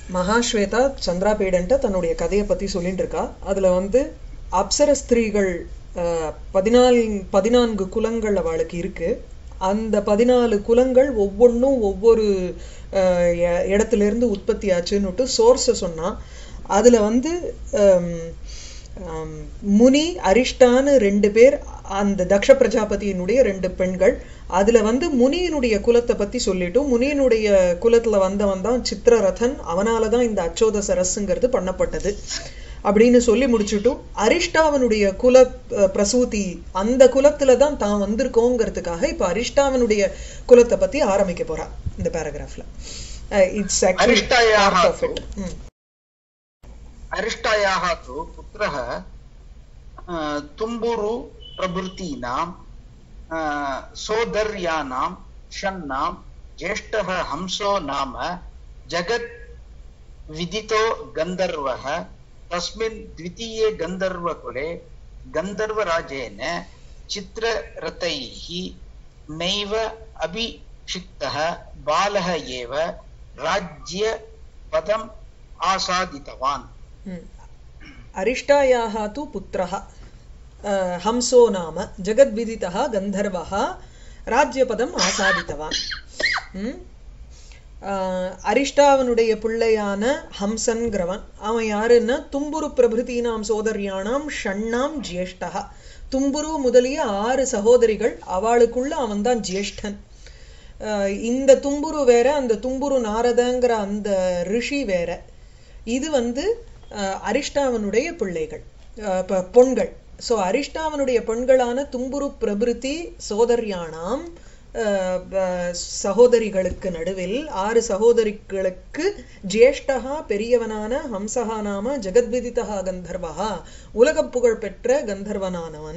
மகாஸ்வேதா சந்திராபீடன்ட்ட தன்னுடைய கதையை பத்தி சொல்லிட்டு இருக்கா அதுல வந்து அப்சர ஸ்திரீகள் அஹ், பதினாலு பதினான்கு குலங்கள் அவளுக்கு இருக்கு அந்த பதினாலு குலங்கள் ஒவ்வொன்றும் ஒவ்வொரு அஹ், எ- இடத்துல இருந்து உற்பத்தி ஆச்சுன்னுட்டு சோர்ஸை சொன்னா அதுல வந்து ஹம், ஹம், முனி அரிஷ்டான்னு ரெண்டு பேர் அந்த தக்ஷ பிரஜாபதியினுடைய ரெண்டு பெண்கள் அதுல வந்து முனியினுடைய குலத்தை பத்தி சொல்லிட்டு முனியினுடைய குலத்துல வந்தவன் தான் சித்திரரதன் அவனால தான் இந்த அச்சோத சரஸ்ங்கிறது பண்ணப்பட்டது அப்படின்னு சொல்லி முடிச்சுட்டு அரிஷ்டாவனுடைய குல அஹ், பிரசூதி அந்த குலத்துல தான் தான் வந்திருக்கோங்கிறதுக்காக இப்ப அரிஷ்டாவனுடைய குலத்தை பத்தி ஆரம்பிக்க போறா இந்த பேராகிராஃப்ல இட்ஸ் ஆக்சுவலி அரிஷ்டாயாः பார்ட் ஆஃப் तु இட் अरिष्टायाः तु पुत्रः अ, तुम्बुरु प्रभृतीनां अ, सोदर्यानां षण्णां ज्येष्ठः हंसो नाम जगत् विदितो गन्धर्वः तस्मिन् द्वितीये गन्धर्वकुले गन्धर्वराजेन चित्ररथैः नैव अभिषिक्तः बालः एव राज्यपदम् आसादितवान् ம். अरिष्टायाः तु पुत्रः अ, हंसो नाम जगद्विदितः गन्धर्वः राज्यपदम् ஆசாதித்தவான் ம்? அஹ், அரிஷ்டாவனுடைய பிள்ளையான ஹம்சன்கிறவன் அவன் யாருன்னா தும்புரு பிரபிருத்தீனாம் சோதரியானாம் ஷண்ணாம் ஜேஷ்டா தும்புரு முதலிய ஆறு சகோதரிகள் அவளுக்குள்ள அவன்தான் ஜேஷ்டன் அஹ், இந்த தும்புரு வேற அந்த தும்புரு நாரதங்கிற அந்த ரிஷி வேற இது வந்து அஹ், அரிஷ்டாவனுடைய பிள்ளைகள் அஹ், ப- பொண்கள் சோ அரிஷ்டாவனுடைய பெண்களான தும்புரு பிரபிருதி சோதர்யானாம் அஹ், ப- சகோதரிகளுக்கு நடுவில் ஆறு சகோதரிகளுக்கு ஜேஷ்டகா பெரியவனான ஹம்சகா நாம ஜெகத்விதிதா கந்தர்வா உலகப் புகழ் பெற்ற கந்தர்வனானவன்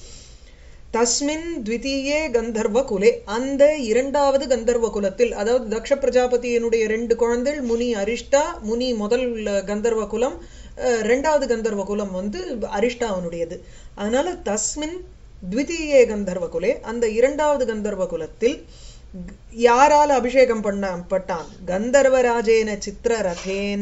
தஸ்மின் த்விதீயே கந்தர்வ குலே அந்த இரண்டாவது கந்தர்வ குலத்தில் அதாவது தக்ஷ பிரஜாபதியினுடைய ரெண்டு குழந்தைகள் முனி அரிஷ்டா முனி முதல் கந்தர்வ குலம் அஹ், ரெண்டாவது கந்தர்வ குலம் வந்து அரிஷ்டா அவனுடையது அதனால தஸ்மின் த்விதீயே கந்தர்வ குலே அந்த இரண்டாவது கந்தர்வ குலத்தில் க- யாரால அபிஷேகம் பண்ண பட்டான் கந்தர்வராஜேன சித்திரரதேன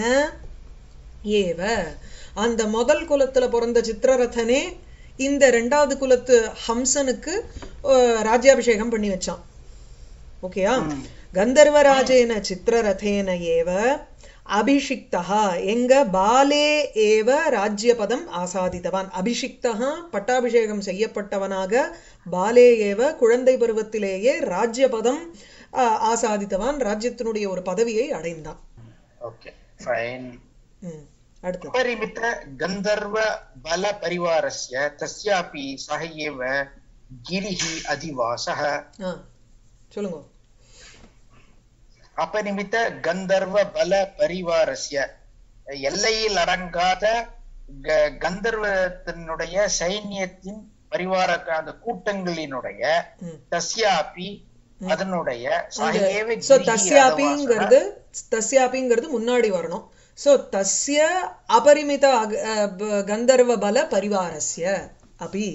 ஏவ அந்த முதல் குலத்துல பிறந்த சித்திரரதனே இந்த ரெண்டாவது குலத்து ஹம்சனுக்கு அஹ், ராஜ்யாபிஷேகம் பண்ணி வச்சான் ஓகேயா கந்தர்வராஜேன சித்திரரதேன ஏவ அபிஷிக்தா எங்க பாலே ஏவ ராஜ்யபதம் ஆசாதித்தவான் அபிஷிக்தா பட்டாபிஷேகம் செய்யப்பட்டவனாக பாலே ஏவ குழந்தை பருவத்திலேயே ராஜ்யபதம் அஹ், ஆசாதித்தவான் ராஜ்யத்தினுடைய ஒரு பதவியை அடைந்தான் ओके फैन् ம், அடுத்தது अपरिमित गन्धर्व बल परिवारस्य तस्यापि सह एव गिरिः अधिवासः ஆ சொல்லுங்க அபரிமித கந்தர்வ பல பரிவாரஸ்ய எல்லையில் அடங்காத க- கந்தர்வத்தினுடைய சைன்யத்தின் பரிவார அந்த கூட்டங்களினுடைய ம். தஸ்யாபி அதனுடைய அந்த சகேவ சோ கிரிஹி தஸ்யாபிங்கிறது தஸ்யாபிங்கிறது முன்னாடி வரணும் சோ தஸ்ய அபரிமித அக- அஹ் ப- கந்தர்வ பல பரிவாரஸ்ய அபி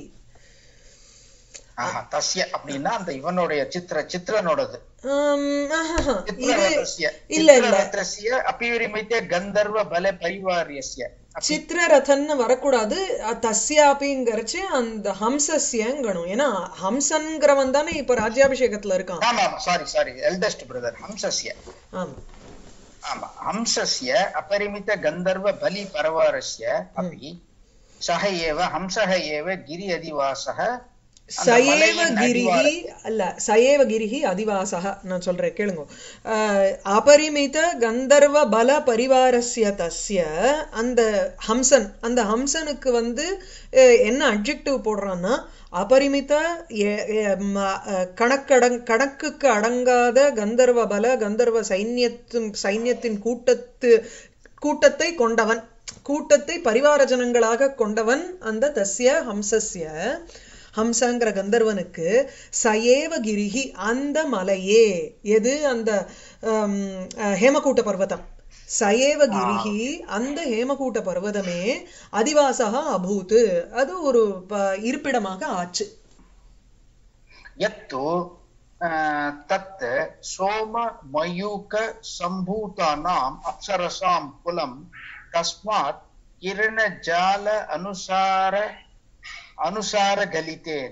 ஆஹா, தஸ்ய அப்படின்னா அந்த இவனுடைய சித்திர சித்திரனோடது ஆம், ஆஹாஹா. இது சித்திரரதஸ்ய இல்ல இல்ல சித்திரரதஸ்ய அபிரிமித கந்தர்வ பல பரிவாரியஸ்ய சித்திரரதன்னு வரக்கூடாது அஹ் தஸ்யாபிங்கிறச்சு அந்த ஹம்சஸ்யங்கணும் ஏன்னா ஹம்சன்கிறவன் தானே இப்ப ராஜ்யாபிஷேகத்துல இருக்கான் ஆமா ஆமா சாரி சாரி எல்டஸ்ட் பிரதர் ஹம்சஸ்ய ஆமா आम हंसस्य अपरिमित गन्धर्व बलि परवारस्य अपि सः एव हंसः एव गिरि अधिवासः அந்த சயேவ மலையின் கிரிஹி அடிவார- அல்ல சயேவ கிரிஹி அதிவாசக நான் சொல்றேன் கேளுங்க அஹ், அபரிமித கந்தர்வ பல பரிவாரஸ்ய தஸ்ய அந்த ஹம்சன் அந்த ஹம்சனுக்கு வந்து அஹ், என்ன அட்ஜெக்டிவ் போடுறான்னா அபரிமித எ- எ- ம- அஹ், கணக்கடங் கணக்குக்கு அடங்காத கந்தர்வ பல கந்தர்வ சைன்யத்தின் சைன்யத்தின் கூட்டத்து கூட்டத்தை கொண்டவன் கூட்டத்தை பரிவார ஜனங்களாக கொண்டவன் அந்த தஸ்ய ஹம்சஸ்ய ஹம்சங்கிற கந்தர்வனுக்கு சயேவ கிரிஹி அந்த மலையே எது அந்த ஹம், அஹ், ஹேமகூட்ட பர்வதம் சயேவ கிரிஹி அந்த ஹேமகூட்ட பர்வதமே அதிவாசகா அபூத் அது ஒரு ப- இருப்பிடமாக ஆச்சு यत्तु அஹ், தத் சோம மயூக சம்பூதானாம் அப்சரசாம் குலம் தஸ்மாத் கிரண ஜால அனுசார அனுசார கலிதேன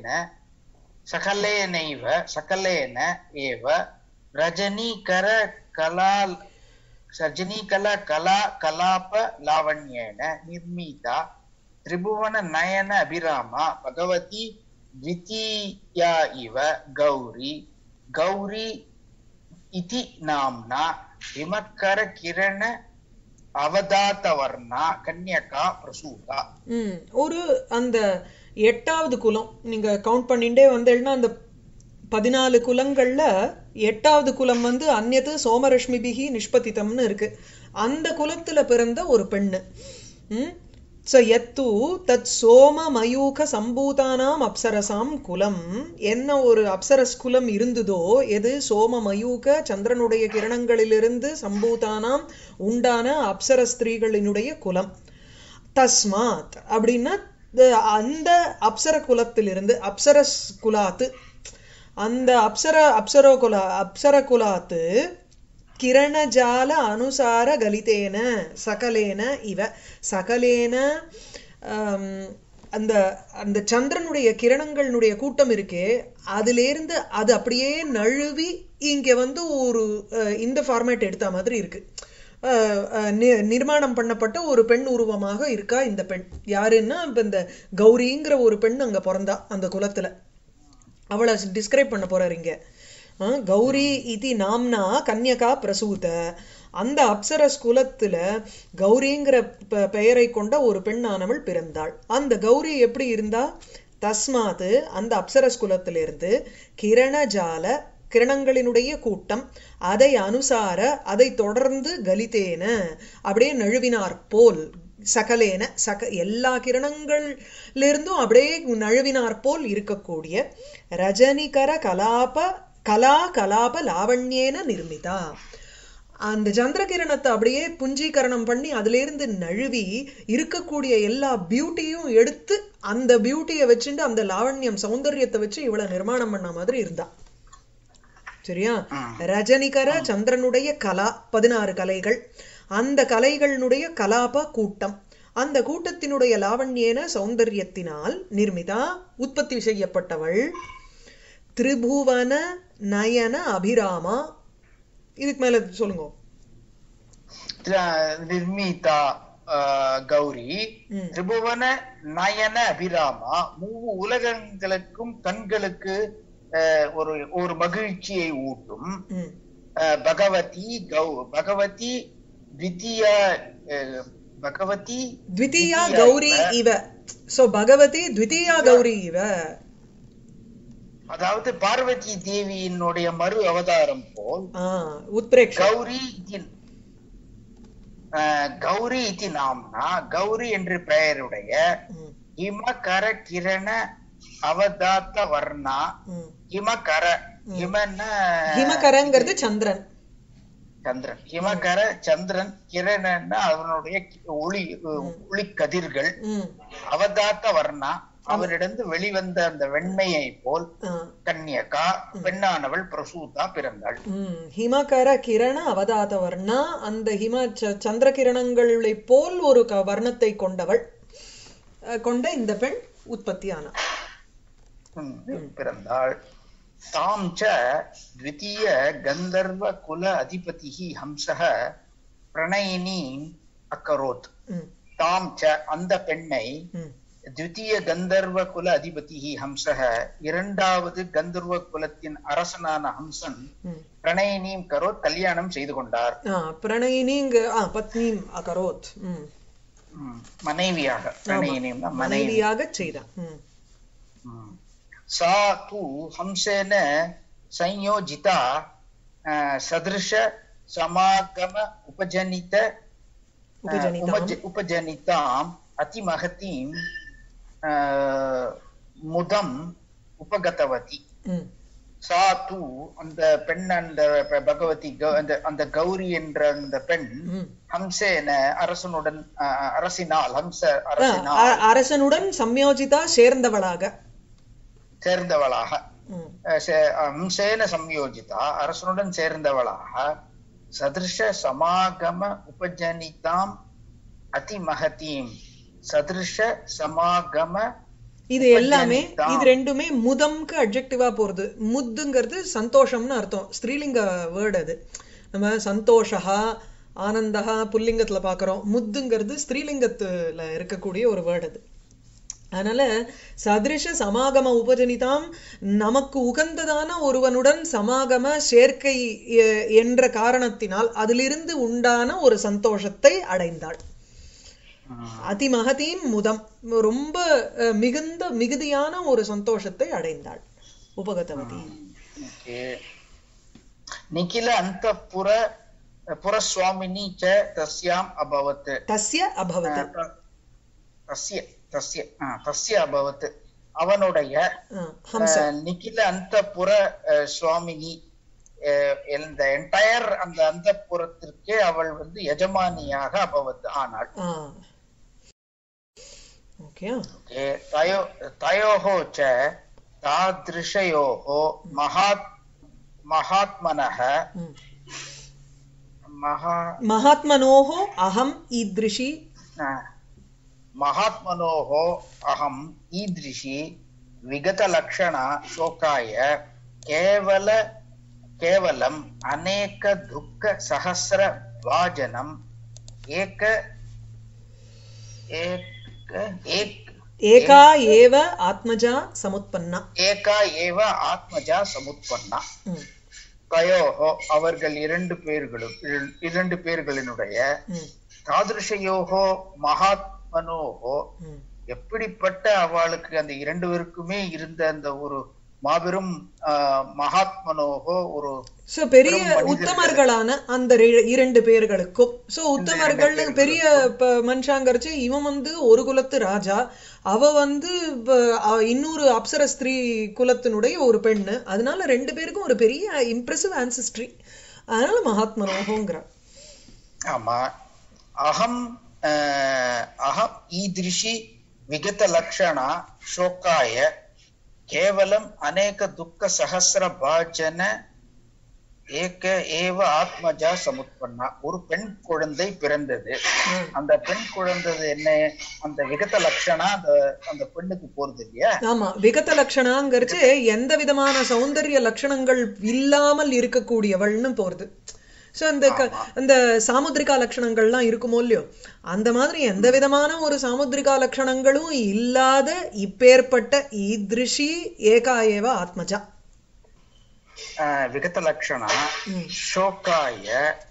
சகலேனைவ சகலேன ஏவ ரஜனீகர கலா ரஜனீகல கலா கலாப லாவண்யேன நிர்மீதா திரிபுவன நயன அபிராமா பகவதி द्वितीया इव गौरी गौरी इति नाम्ना हिमकर किरण அவதாத்தவர்ணா கன்யகா பிரசூதா ம் ஒரு அந்த எட்டாவது குலம் நீங்க கவுண்ட் பண்ணிட்டே வந்தேன்னா அந்த பதினாலு குலங்கள்ல எட்டாவது குலம் வந்து அந்நது சோமரஷ்மிபிகி நிஷ்பதிதம்னு இருக்கு அந்த குலத்துல பிறந்த ஒரு பெண்ணு ம் ச எத்து தத் சோம மயூக சம்பூதானாம் அப்சரசாம் குலம் என்ன ஒரு அப்சரஸ் குலம் இருந்ததோ எது சோம மயூக சந்திரனுடைய கிரணங்களிலிருந்து சம்பூதானாம் உண்டான அப்சர ஸ்திரீகளினுடைய குலம் தஸ்மாத் அப்படின்னா த- அந்த அப்சர குலத்திலிருந்து அப்சரஸ் குலாத்து அந்த அப்சர அப்சரோ குலா அப்சர குலாத்து கிரணஜால அனுசார கலிதேன சகலேன இவ சகலேன ஆம், அந்த அந்த சந்திரனுடைய கிரணங்களுடைய கூட்டம் இருக்கே அதிலேருந்து அது அப்படியே நழுவி இங்க வந்து ஒரு அஹ், இந்த ஃபார்மேட் எடுத்த மாதிரி இருக்கு அஹ், அஹ், நி- நிர்மாணம் பண்ணப்பட்ட ஒரு பெண் உருவமாக இருக்கா இந்த பெண் யாருன்னா இப்ப இந்த கௌரிங்கிற ஒரு பெண் அங்க பிறந்தா அந்த குலத்துல அவளை டிஸ்கிரைப் பண்ண போறாரு இங்க ஆ, கௌரி இது நாம்னா கன்யகா பிரசூத அந்த அப்சரஸ் குலத்துல கௌரிங்கிற பெ- பெயரை கொண்ட ஒரு பெண்ணானவள் பிறந்தாள் அந்த கௌரி எப்படி இருந்தா தஸ்மாது அந்த அப்சரஸ் குலத்திலிருந்து கிரணஜால கிரணங்களினுடைய கூட்டம் அதை அனுசார அதை தொடர்ந்து கலிதேன அப்படியே நழுவினார் போல் சகலேன சக எல்லா கிரணங்கள்லிருந்தும் அப்படியே நழுவினார் போல் இருக்கக்கூடிய ரஜனிகர கலாப கலா கலாப லாவண்யேன நிர்மிதா அந்த சந்திரகிரணத்தை அப்படியே புஞ்சீகரணம் பண்ணி அதிலிருந்து நழுவி இருக்கக்கூடிய எல்லா பியூட்டியும் எடுத்து அந்த பியூட்டியை வச்சுட்டு அந்த லாவண்யம் சௌந்தரியத்தை வச்சு இவளை நிர்மாணம் பண்ண மாதிரி இருந்தா சரியா ம். ரஜனிகர சந்திரனுடைய கலா பதினாறு கலைகள் அந்த கலைகளினுடைய கலாப கூட்டம் அந்த கூட்டத்தினுடைய லாவண்யேன சௌந்தரியத்தினால் நிர்மிதா உற்பத்தி செய்யப்பட்டவள் திரிபுவன நயன அபிராமா இதுக்கு மேல சொல்லுங்க த்ர- நிர்மீதா ஆஹ், கௌரி ம். திரிபுவன நயன அபிராமா மூவு உலகங்களுக்கும் கண்களுக்கு ஆஹ், ஒரு ஒரு மகிழ்ச்சியை ஊட்டும் ம் ஆஹ், பகவதி கௌ பகவதி த்விதீயா ஆஹ், பகவதி த்விதீயா த்விதீயா கௌரி இவ. இவ சோ பகவதி த்விதீயா கௌரி இவ அதாவது பார்வதி தேவியினுடைய மறு அவதாரம் போல் ஆ உத்பிரேக்ஷ கௌரி இதி ஆஹ், கௌரி இதி நாம்னா கௌரி என்று பெயருடைய ம், ஹிமகர கிரண அவதாத்த வர்ணா ம். ஹிமகர ஹிமன்ன ஹிமகரங்கிறது சந்திரன் சந்திரன் ஹிமகர சந்திரன் கிரணன்னா அவனுடைய ஒளி ஒளி கதிர்கள் ம் அவதாத்த வர்ணா அவரிடந்து வெளிவந்த அந்த வெண்மையை போல் ஆ கன்யகா பெண்ணானவள் பிரசூதா பிறந்தாள் ம் ஹிமகர கிரண அவதாத வர்ணா அந்த ஹிம ச- சந்திர கிரணங்களை போல் ஒரு க வர்ணத்தை கொண்டவள் அஹ், கொண்ட இந்த பெண் உற்பத்தியானா ம், பிறந்தாள் தாம் ச த்விதீய கந்தர்வ குல அதிபதிஹி ஹம்சः பிரணயினீம் அக்கரோத் ம் தாம் ச அந்த பெண்ணை ம் த்விதீய கந்தர்வ குல அதிபதிஹி ஹம்சः இரண்டாவது கந்தர்வ குலத்தின் அரசனான ஹம்சன் ம் பிரணயினீம் கரோத் கல்யாணம் செய்து கொண்டார் ஆ பிரணயினிங்க ஆ பத்னீம் அகரோத் ம் ம், மனைவியாக பிரணயினீம்னா மனைவி மனைவியாக செய்தான் ம் ம். सा तु हंसेन संयोजिता अ, सदृश समागम उपजनित अ, உபஜனிதாம் उपज- उपजनिताम् अतिमहतीं अ, मुदम् उपगतवती ம் சா தூ அந்த பெண் அந்த ப- பகவதி கௌ- அந்த அந்த கௌரி என்ற அந்த பெண் ம் ஹம்சேன அரசனுடன் அ, அரசினால் ஹம்ச ஆ, அரசினால் அ- அரசனுடன் சம்யோஜிதா சேர்ந்தவளாக சேர்ந்தவளாக ம் அஹ், சே- அம்சேன சம்யோஜிதா அரசனுடன் சேர்ந்தவளாக சதிருஷ சமாகம உபஜனிதாம் அதிமகதீம் சதிருஷ சமாகம இது எல்லாமே உபஜனிதாம். இது ரெண்டுமே முதம்க்கு அட்ஜெக்டிவா போறது முத்துங்கிறது சந்தோஷம்னு அர்த்தம் ஸ்திரீலிங்க வேர்டு அது நம்ம சந்தோஷா ஆனந்தா புல்லிங்கத்துல பாக்குறோம் முத்துங்கிறது ஸ்திரீலிங்கத்துல இருக்கக்கூடிய ஒரு வேர்டு அது அதனால சதிருஷ சமாகம உபஜனிதாம் நமக்கு உகந்ததான ஒருவனுடன் சமாகம சேர்க்கை எ- என்ற காரணத்தினால் அதிலிருந்து உண்டான ஒரு சந்தோஷத்தை அடைந்தாள் அதிமகதீம் முதம் ரொம்ப அஹ், மிகுந்த மிகுதியான ஒரு சந்தோஷத்தை அடைந்தாள் உபகதவதி ஓகே நிகில அந்தப்புர புரஸ்வாமினி ச தஸ்யாம் அபவத் தஸ்ய அபவத் அஹ், தஸ்ய தஸ்ய ஆ, தஸ்ய அபவத் அவனுடைய அஹ், ஹம்ச அஹ், நிகில அந்தப்புர அஹ், சுவாமினி அஹ், இந்த என்டையர் அந்த அந்தப்புறத்திற்கே அவள் வந்து எஜமானியாக அபவத் ஆனாள் ஓகே ஓகே தயோ தயோः च तादृशयोः महात् महात्मनः மகா மகாத்மனோः அகம் ஈத்ரிஷி महात्मनोः अहम् ईदृशी विगतलक्षणा शोकाय केवल केवलम् अनेक दुःख सहस्र भाजनम् एक एक एक ஏகா ஏவ ஆத்மஜா சமுத்பன்னா ஏகா ஏவ ஆத்மஜா சமுத்பன்னா ம், தயோஹோ அவர்கள் இரண்டு பேர்களும் இர- இரண்டு பேர்களினுடைய ம், தாதிருஷயோகோ மகாத்மனோகோ ம். எப்படிப்பட்ட அவளுக்கு அந்த இரண்டு பேருக்குமே இருந்த அந்த ஒரு மாபெரும் ஆஹ், மகாத்மனோகோ ஒரு சோ பெரிய பெரும் மனிதர்கள். உத்தமர்களான அந்த ரெ- இரண்டு பேர்களுக்கும் சோ உத்தமர்கள் இரண்டு பெரிய ப- மனுஷாங்கரிச்சு இவன் வந்து ஒரு குலத்து ராஜா அவ வந்து ப- அ- இன்னொரு அப்சர ஸ்திரீ குலத்தினுடைய ஒரு பெண்ணு அதனால ரெண்டு பேருக்கும் ஒரு பெரிய இம்ப்ரெசிவ் ஆன்சிஸ்ட்ரி அதனால மகாத்மனோகோங்கிற ஆமா அகம் ஆஹ், அகம் ஈதிருஷி விகத லக்ஷணா சோக்காய கேவலம் அநேக துக்க சகசிர பாஜன ஏக ஏவ ஆத்மஜா சமுத்பன்னா ஒரு பெண் குழந்தை பிறந்தது அந்த பெண் குழந்தை என்ன அந்த விகத லட்சணா அந்த அந்த பெண்ணுக்கு போறது இல்லையா ஆமா விகத லட்சணாங்கிறச்சு எந்த விதமான சௌந்தரிய லட்சணங்கள் இல்லாமல் இருக்கக்கூடியவள்னு போறது சோ அந்த க- அந்த சாமுத்திரிகா லட்சணங்கள்லாம் இருக்குமோ இல்லையோ அந்த மாதிரி எந்த விதமான ஒரு சாமுத்திரிகா லட்சணங்களும் இல்லாத இப்பேற்பட்ட ஈத்ரிஷி ஏகாயேவ ஆத்மஜா ஆஹ் விகத லட்சணா ம். ಶೋಕಾಯ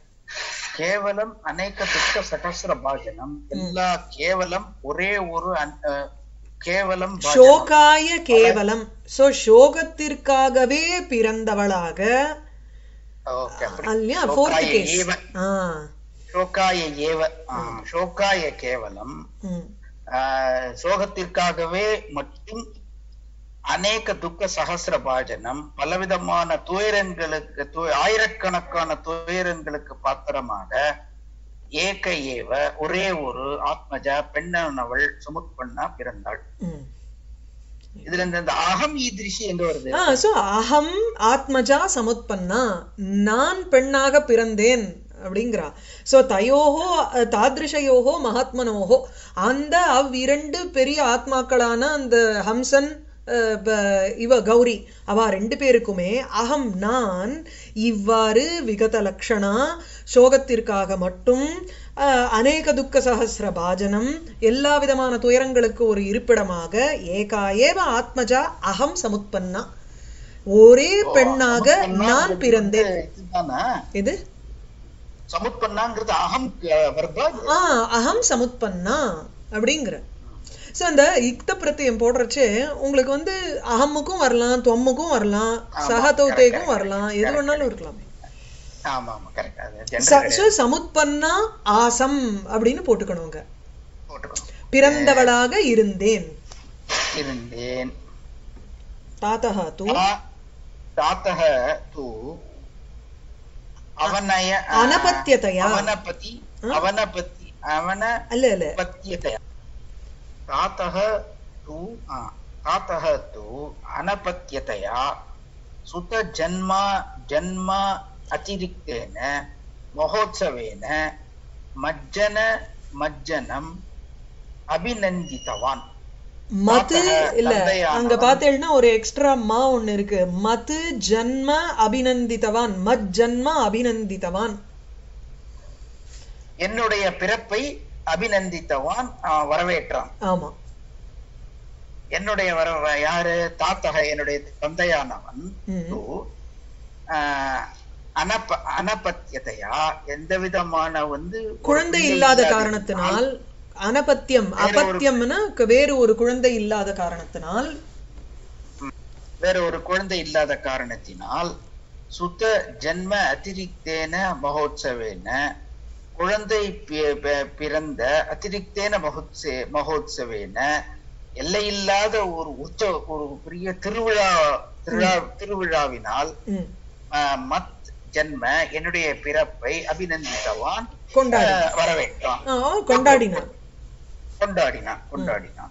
ಕೇವಲಂ ಅನೇಕ ದುಃಖ ಸಹಸ್ರ ಭಾಜನಂ ಎಲ್ಲಾ ಕೇವಲಂ ஒரே ஒரு அன்- அஹ், கேவலம் பாஜனம். ஷோகாய கேவலம் சோ சோகத்திற்காகவே பிறந்தவளாக Okay, அப்படி. இல்லையா ஃபோர்த் ಶೋಕಾಯ கேஸ் ಏವ. ஆ ಶೋಕಾಯ ಏವ ஆ, ಶೋಕಾய கேவலம் ம் ஆஹ், சோகத்திற்காகவே மட்டும் அநேக துக்க சகசிர பாஜனம் பலவிதமான துயரங்களுக்கு து- ஆயிரக்கணக்கான துயரங்களுக்கு பாத்திரமாக ஏக ஏவ ஒரே ஒரு ஆத்மஜா பெண்ணானவள் சுமுத்பண்ணா பிறந்தாள் ம் இதுல இந்த இந்த அகம் ஈதிரிஷி எங்க வருது ஆ சோ அகம் ஆத்மஜா சமுத்பன்னா நான் பெண்ணாக பிறந்தேன் அப்படிங்கிறா சோ தயோஹோ அஹ், தாத்ருஷயோஹோ மகாத்மனோஹோ அந்த அவ்விரண்டு பெரிய ஆத்மாக்களான அந்த ஹம்சன் அஹ், ப- இவ கௌரி அவ ரெண்டு பேருக்குமே அகம் நான் இவ்வாறு விகத லக்ஷணா சோகத்திற்காக மட்டும் அஹ், அநேக துக்க சகசிர பாஜனம் எல்லா விதமான துயரங்களுக்கு ஒரு இருப்பிடமாக ஏகாஏவ ஆத்மஜா அகம் சமுத்பன்னா ஒரே பெண்ணாக நான் பிறந்தேன் இதுதானா இது சமுத்பன்னாங்கிறது அகம் வர்பா ஆ அகம் சமுத்பன்னா அப்படிங்கிற சோ அந்த இக்த பிரத்தியம் போடுறச்சே உங்களுக்கு வந்து அகமுக்கும் வரலாம் தொம்முக்கும் வரலாம் ஆமா, சகதௌத்தேக்கும் correct, வரலாம் எது வேணாலும் இருக்கலாமே ஆமா ஆமா கரெக்ட் அது ச- ஜெண்டர் so சமுத்பன்னா ஆசம் அப்படின்னு போட்டுக்கணுங்க போட்டுக்கணும் பிறந்தவளாக இருந்தேன் இருந்தேன் தாத்தா தூ ता- तातः तु अवनय अनपत्यतया। अवनपति अवनपति அல்ல இல்ல अवनपत्यतया तातः तु आ, तातः तु अनपत्यतया சுத ஜன்மா ஜன்மா அதிரிக்தேன மகோத்சவேன மஜ்ஜன மஜ்ஜனம் அபிநந்தித்தவான் மது தாத்தக இல்ல தந்தையானவன். அங்க பார்த்தேன்னா ஒரு எக்ஸ்ட்ரா மா ஒண்ணு இருக்கு மது ஜன்ம அபிநந்தித்தவான் மத் ஜன்ம அபிநந்தித்தவான் என்னுடைய பிறப்பை அபிநந்தித்தவான் ஆஹ், வரவேற்றான் ஆமா என்னுடைய வர யாரு தாத்தக என்னுடைய தந்தையானவன் ம். து, ஆஹ், அனப அனபத்தியதையா எந்த விதமான வந்து ஒரு குழந்தை பிள்ளை இல்லாத இல்லாததினால், காரணத்தினால் அனபத்தியம் அபத்தியம்னா க- வேறு ஒரு குழந்தை இல்லாத காரணத்தினால் வேற ஒரு குழந்தை இல்லாத காரணத்தினால் சுத்த ஜன்ம அதிரிக்தேன மகோத்சவேன குழந்தை பி- பி- பிறந்த அதிரிக்தேன மகோத்சே மகோத்சவேன எல்லையில்லாத ஒரு உற்சவ ஒரு பெரிய திருவிழா திருவிழா திருவிழாவினால் ம், ஆஹ், மத் ஜன்ம என்னுடைய பிறப்பை அபிநந்தித்தவான் கொண்டாடி ஆஹ், வரவேற்றான் ஆ, கொண்டாடினான் கொண்டாடினான் கொண்டாடினான்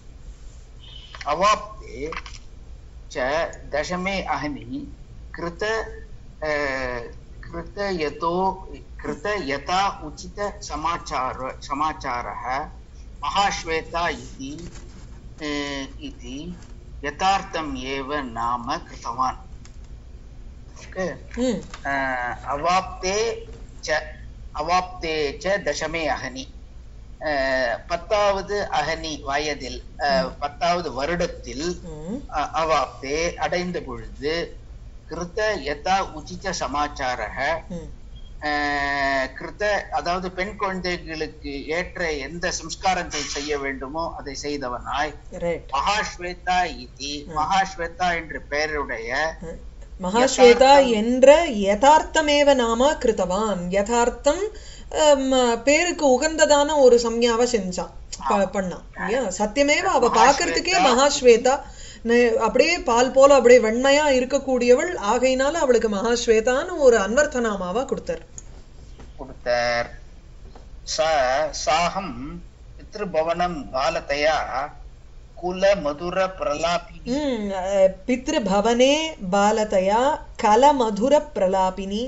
அவாப்தே ச தசமே அஹனி கிருத அஹ், கிருத யதோ கிருத யதா உச்சித சமாச்சார சமாச்சாரः महाश्वेता इति अஹ், इति यथार्थम् एव नाम कृतवान् ओके ம் अह, अवाप्ते च अवाप्ते च दशमे अहनि அஹ், பத்தாவது அகனி வயதில் அஹ், பத்தாவது வருடத்தில் ம் அ- அவாப்தே அடைந்த பொழுது கிருத்த யதா உச்சித சமாச்சாரக ம் அஹ், கிருத்த அதாவது பெண் குழந்தைகளுக்கு ஏற்ற எந்த சம்ஸ்காரத்தை செய்ய வேண்டுமோ அதை செய்தவனாய் ரைட் மகாஸ்வேதா இதி மகாஸ்வேதா என்ற பெயருடைய மகாஸ்வேதா என்ற யதார்த்தமேவ நாம கிருத்தவான் யதார்த்தம் ஹம், பேருக்கு உகந்ததான ஒரு சம்யாவை செஞ்சான் ப- பண்ணான் இல்லையா சத்தியமேவ அவ பார்க்கறதுக்கே மகாஸ்வேதா நெ- அப்படியே பால் போல அப்படியே வெண்மையா இருக்கக்கூடியவள் ஆகையினால அவளுக்கு மகாஸ்வேதான்னு ஒரு அன்வர்த்த நாமாவா கொடுத்தார் கொடுத்தார் ச சாகம் பித்ருபவனம் பாலதையா குல மதுர பிரலாபினி ம் அஹ், பித்ருபவனே பாலதயா கலமதுர பிரலாபினி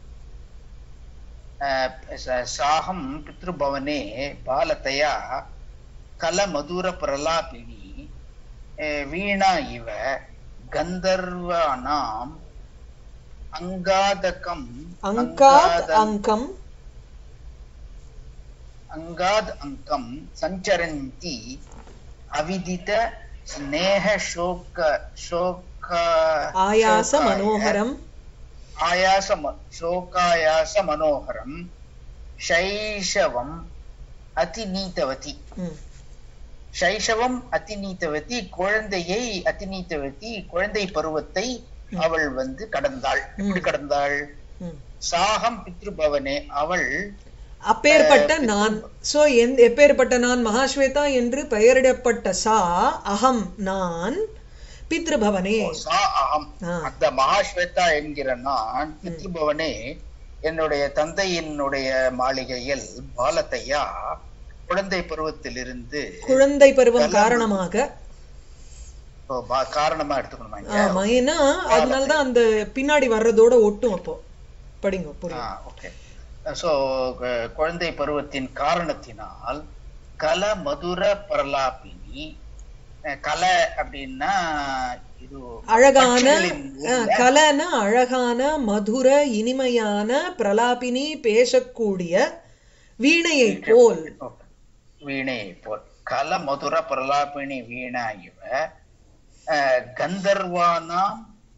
अह, स- साहं पितृभवने बालतया कलमधुरप्रलापिनी अह, वीणा इव गन्धर्वाणाम् अङ्गादकम् அங்காத் அங்கம் अङ्गाद् अङ्कं सञ्चरन्ति अविदित स्नेह शोक शोक ஆயாச शोकाय- மனோகரம் आयास शोकायास मनोहरं शैशवम् अतिनीतवती ம் சைஷவம் அத்திநீத்தவதி குழந்தையை அத்திநீத்தவதி குழந்தை பருவத்தை அவள் வந்து கடந்தாள் எப்படி கடந்தாள் ம் சாகம் பித்ருபவனே அவள் அப்பேற்பட்ட நான் சோ எந்த எப்பேற்பட்ட நான் மகாஸ்வேதா என்று பெயரிடப்பட்ட சா அகம் நான் பித்ருபவனே சா அகம் ஆ. அந்த மகாஸ்வேதா என்கிற நான் பித்ருபவனே என்னுடைய தந்தையினுடைய மாளிகையில் பாலத்தையா குழந்தை பருவத்திலிருந்து குழந்தை பருவம் காரணமாக இப்போ பா- காரணமா எடுத்துக்கணுமா இங்க? ஆமா ஏன்னா அதனாலதான் அந்த பின்னாடி வர்றதோட ஒட்டும் அப்போ படிங்க புரியும் ஓகே சோ குழந்தை பருவத்தின் காரணத்தினால் கல மதுர பிரலாபினி அஹ், கலை அப்படின்னா இது அழகான பட்சிகளின் அஹ், கலன அழகான மதுர இனிமையான பிரலாபினி பேசக்கூடிய வீணையை போல் வீணையை போல் கல மதுர பிரலாபினி வீணா இவ அஹ், கந்தர்வானாம்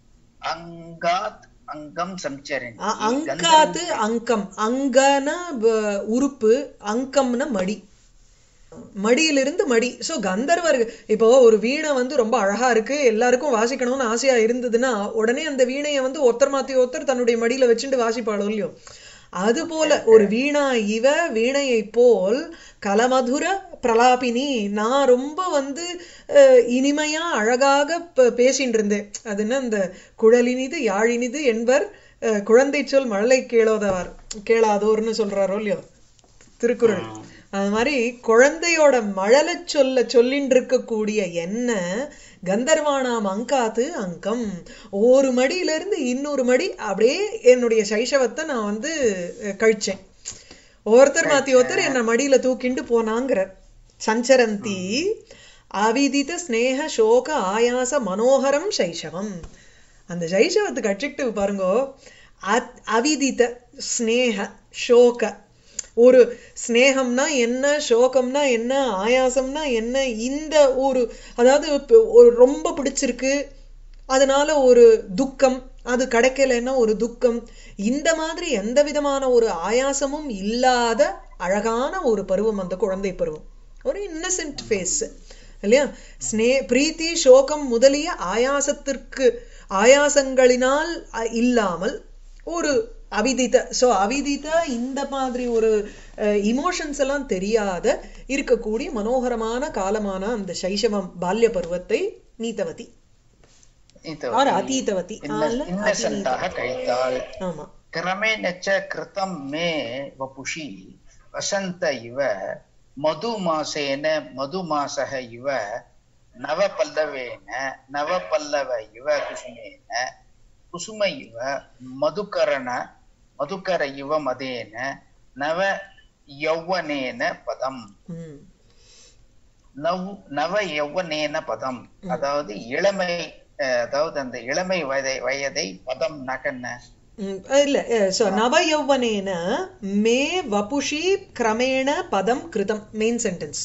அங்காத் அங்கம் சம்சரணி அ- அங்காத்து அங்கம் அங்கன வ- உறுப்பு அங்கம்னா மடி மடியிலிருந்து மடி சோ கந்தர்வர்கள் இப்போ ஒரு வீணை வந்து ரொம்ப அழகா இருக்கு எல்லாருக்கும் வாசிக்கணும்னு ஆசையா இருந்ததுன்னா உடனே அந்த வீணையை வந்து ஒருத்தர் மாத்தி ஒருத்தர் தன்னுடைய மடியில வச்சுட்டு வாசிப்பாளோ இல்லையோ அது போல ஒரு வீணா இவ வீணையை போல் கலமதுர பிரலாபினி நான் ரொம்ப வந்து அஹ், இனிமையா அழகாக ப- பேசிட்டு இருந்தேன் அது என்ன இந்த குழலினிது யாழினிது என்பர் அஹ், குழந்தை சொல் மழலை கேளோதவர் கேளாதோர்னு சொல்றாரோ இல்லையோ திருக்குறள் அது மாதிரி குழந்தையோட மழலை சொல்ல சொல்லின்னு இருக்கக்கூடிய என்ன கந்தர்வானாம் அங்காத்து அங்கம் ஒரு மடியில இருந்து இன்னொரு மடி அப்படியே என்னுடைய சைஷவத்தை நான் வந்து அஹ், கழிச்சேன் ஒருத்தர் மாத்தி ஒருத்தர் என்ன மடியில தூக்கிண்டு போனாங்கிற சஞ்சரந்தி அவிதித ஸ்நேக சோக ஆயாச மனோகரம் சைஷவம் அந்த சைஷவத்துக்கு அட்ஜெக்டிவ் பாருங்கோ அத்- அவிதித ஸ்நேக சோக ஒரு ஸ்நேகம்னா என்ன சோகம்னா என்ன ஆயாசம்னா என்ன இந்த ஒரு அதாவது இப்ப ஒரு ரொம்ப பிடிச்சிருக்கு அதனால ஒரு துக்கம் அது கிடைக்கலைன்னா ஒரு துக்கம் இந்த மாதிரி எந்த விதமான ஒரு ஆயாசமும் இல்லாத அழகான ஒரு பருவம் அந்த குழந்தை பருவம் ஒரு இன்னசென்ட் ஃபேஸ் இல்லையா ஸ்னே பிரீத்தி சோகம் முதலிய ஆயாசத்திற்கு ஆயாசங்களினால் அ- இல்லாமல் ஒரு அவிதித சோ அவிதித இந்த மாதிரி ஒரு இமோஷன்ஸ் எல்லாம் தெரியாத இருக்கக்கூடிய மனோகரமான காலமான அந்த சைஷவம் பால்ய பருவத்தை நீத்தவதி ஆர் அதீதவதி ஆ, இல்ல, இன்னசென்ட்டாக கழித்தாள் ஆமா क्रमेण च कृतं मे वपुषि वसन्त इव मधुमासेन मधुमासः इव नवपल्लवेन नवपल्लव इव कुसुमेन कुसुम इव मधुकरण मधुकर इव मदेन नव यौवनेन पदम् ம் நவ் நவ யௌவனேன பதம் அதாவது இளமை அஹ், அதாவது அந்த இளமை வயதை வயதை பதம் நகன்ன ம், இல்ல சோ நவயௌவனேன மே வபுஷி கிரமேண பதம் கிருதம் மெயின் சென்டென்ஸ்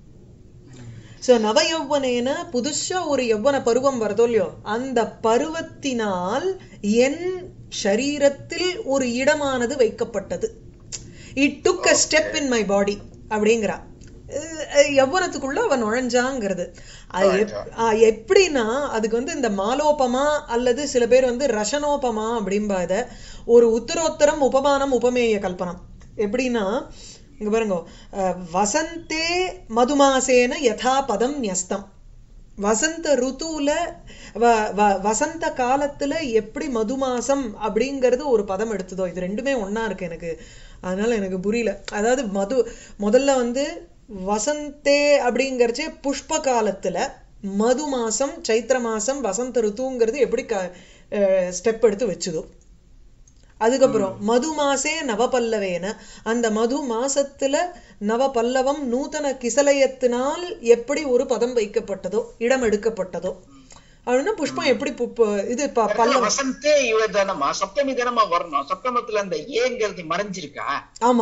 சோ நவயௌவனேன புதுசா ஒரு யௌவன பருவம் வருதோ இல்லையோ அந்த பருவத்தினால் என் ஷரீரத்தில் ஒரு இடமானது வைக்கப்பட்டது it took a step in my body அப்படிங்கிறா அஹ் யௌவனத்துக்குள்ள அவன் நுழைஞ்சாங்கிறது அது எப்- ஆ, எப்படின்னா அதுக்கு வந்து இந்த மாலோபமா அல்லது சில பேர் வந்து ரசனோபமா அப்படிம்பா இத ஒரு உத்தரோத்தரம் உபமானம் உபமேய கல்பனம் எப்படின்னா இங்க பாருங்க அஹ், வசந்தே மதுமாசேன யதா பதம் ன்யஸ்தம் வசந்த ருத்துவுல வ- வ- வசந்த காலத்துல எப்படி மதுமாசம் அப்படிங்கிறது ஒரு பதம் எடுத்ததோ இது ரெண்டுமே ஒண்ணா இருக்கு எனக்கு அதனால எனக்கு புரியல அதாவது மது முதல்ல வந்து வசந்தே அப்படிங்கறச்சே புஷ்ப காலத்துல மது மாசம் சைத்திர மாசம் வசந்த ருத்துங்கிறது எப்படி ஸ்டெப் எடுத்து வச்சுதோ அதுக்கப்புறம் மது மாசே நவபல்லவேன அந்த மது மாசத்துல நவபல்லவம் நூதன கிசலயத்தினால் எப்படி ஒரு பதம் வைக்கப்பட்டதோ இடம் எடுக்கப்பட்டதோ அப்படின்னா புஷ்பம் எப்படி பு- பு- இது ப- பல்லவம் வசந்தே இவ தானமா சப்தமி தானமா வரணும் சப்தமத்துல அந்த ஏங்கிறது மறைஞ்சிருக்கா ஆமா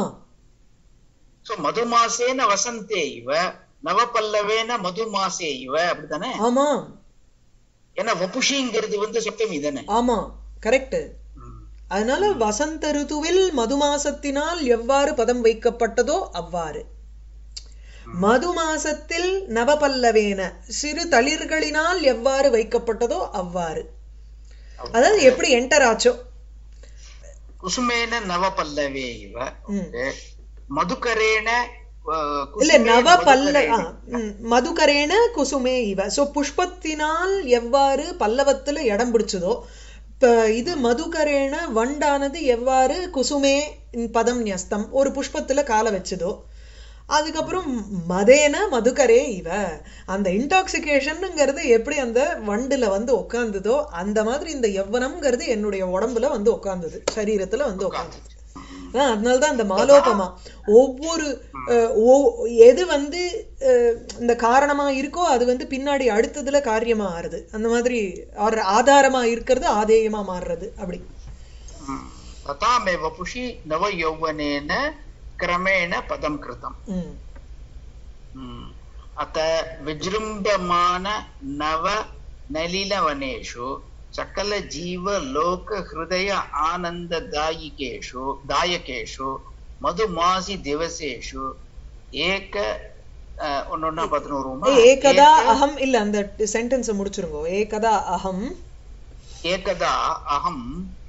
சோ மதுமாசேன வசந்தே இவ நவபல்லவேன மதுமாசே இவ அப்படித்தானே ஆமா ஏன்னா வபுஷிங்கிறது வந்து சப்தமி தானே ஆமா கரெக்ட் ம். அதனால வசந்த ருதுவில் மதுமாசத்தினால் எவ்வாறு பதம் வைக்கப்பட்டதோ அவ்வாறு மதுமாசத்தில் நவபல்லவேன சிறு தளிர்களினால் எவ்வாறு வைக்கப்பட்டதோ அவ்வாறு அதாவது எப்படி என்டர் ஆச்சோ குசுமேன நவபல்லவே இவ ம். Okay. மதுகரேன அஹ், இல்ல குசுமே நவ பல்ல மதுகரேன. ஆ, ம், மதுகரேன குசுமே இவ சோ புஷ்பத்தினால் எவ்வாறு பல்லவத்துல இடம் பிடிச்சதோ இப்ப இது மதுகரேன வண்டானது எவ்வாறு குசுமே பதம் ஞஸ்தம் ஒரு புஷ்பத்துல கால வச்சதோ அதுக்கப்புறம் மதேன மதுகரே இவ அந்த இன்டாக்சிகேஷன்ங்கிறது எப்படி அந்த வண்டுல வந்து உட்கார்ந்ததோ அந்த மாதிரி இந்த யவ்வனம்ங்கிறது என்னுடைய உடம்புல வந்து உட்கார்ந்தது சரீரத்துல வந்து உட்கார்ந்தது ஆஹ் அதனாலதான் அந்த மாலோபமா ஒவ்வொரு அஹ், ஒ- எது வந்து அஹ், இந்த காரணமா இருக்கோ அது வந்து பின்னாடி அடுத்ததுல காரியமா ஆறுது அந்த மாதிரி ஆர் ஆதாரமா இருக்கிறது ஆதேயமா மாறுறது அப்படி ம். तथा मे वपुषि नवयौवनेन क्रमेण पदं कृतम् ம் ம். अत विजृम्भमाण नव नलिनवनेषु सकल जीव लोक हृदय आनन्ददायिकेषु दायकेषु मधुमासि दिवसेषु एक அஹ், ஒண்ணொண்ணா பார்த்துன்னு வருவோமா ஏகதா அகம் இல்ல அந்த சென்டென்ஸை முடிச்சிருங்கோ ஏகதா அகம் एकदा अहम्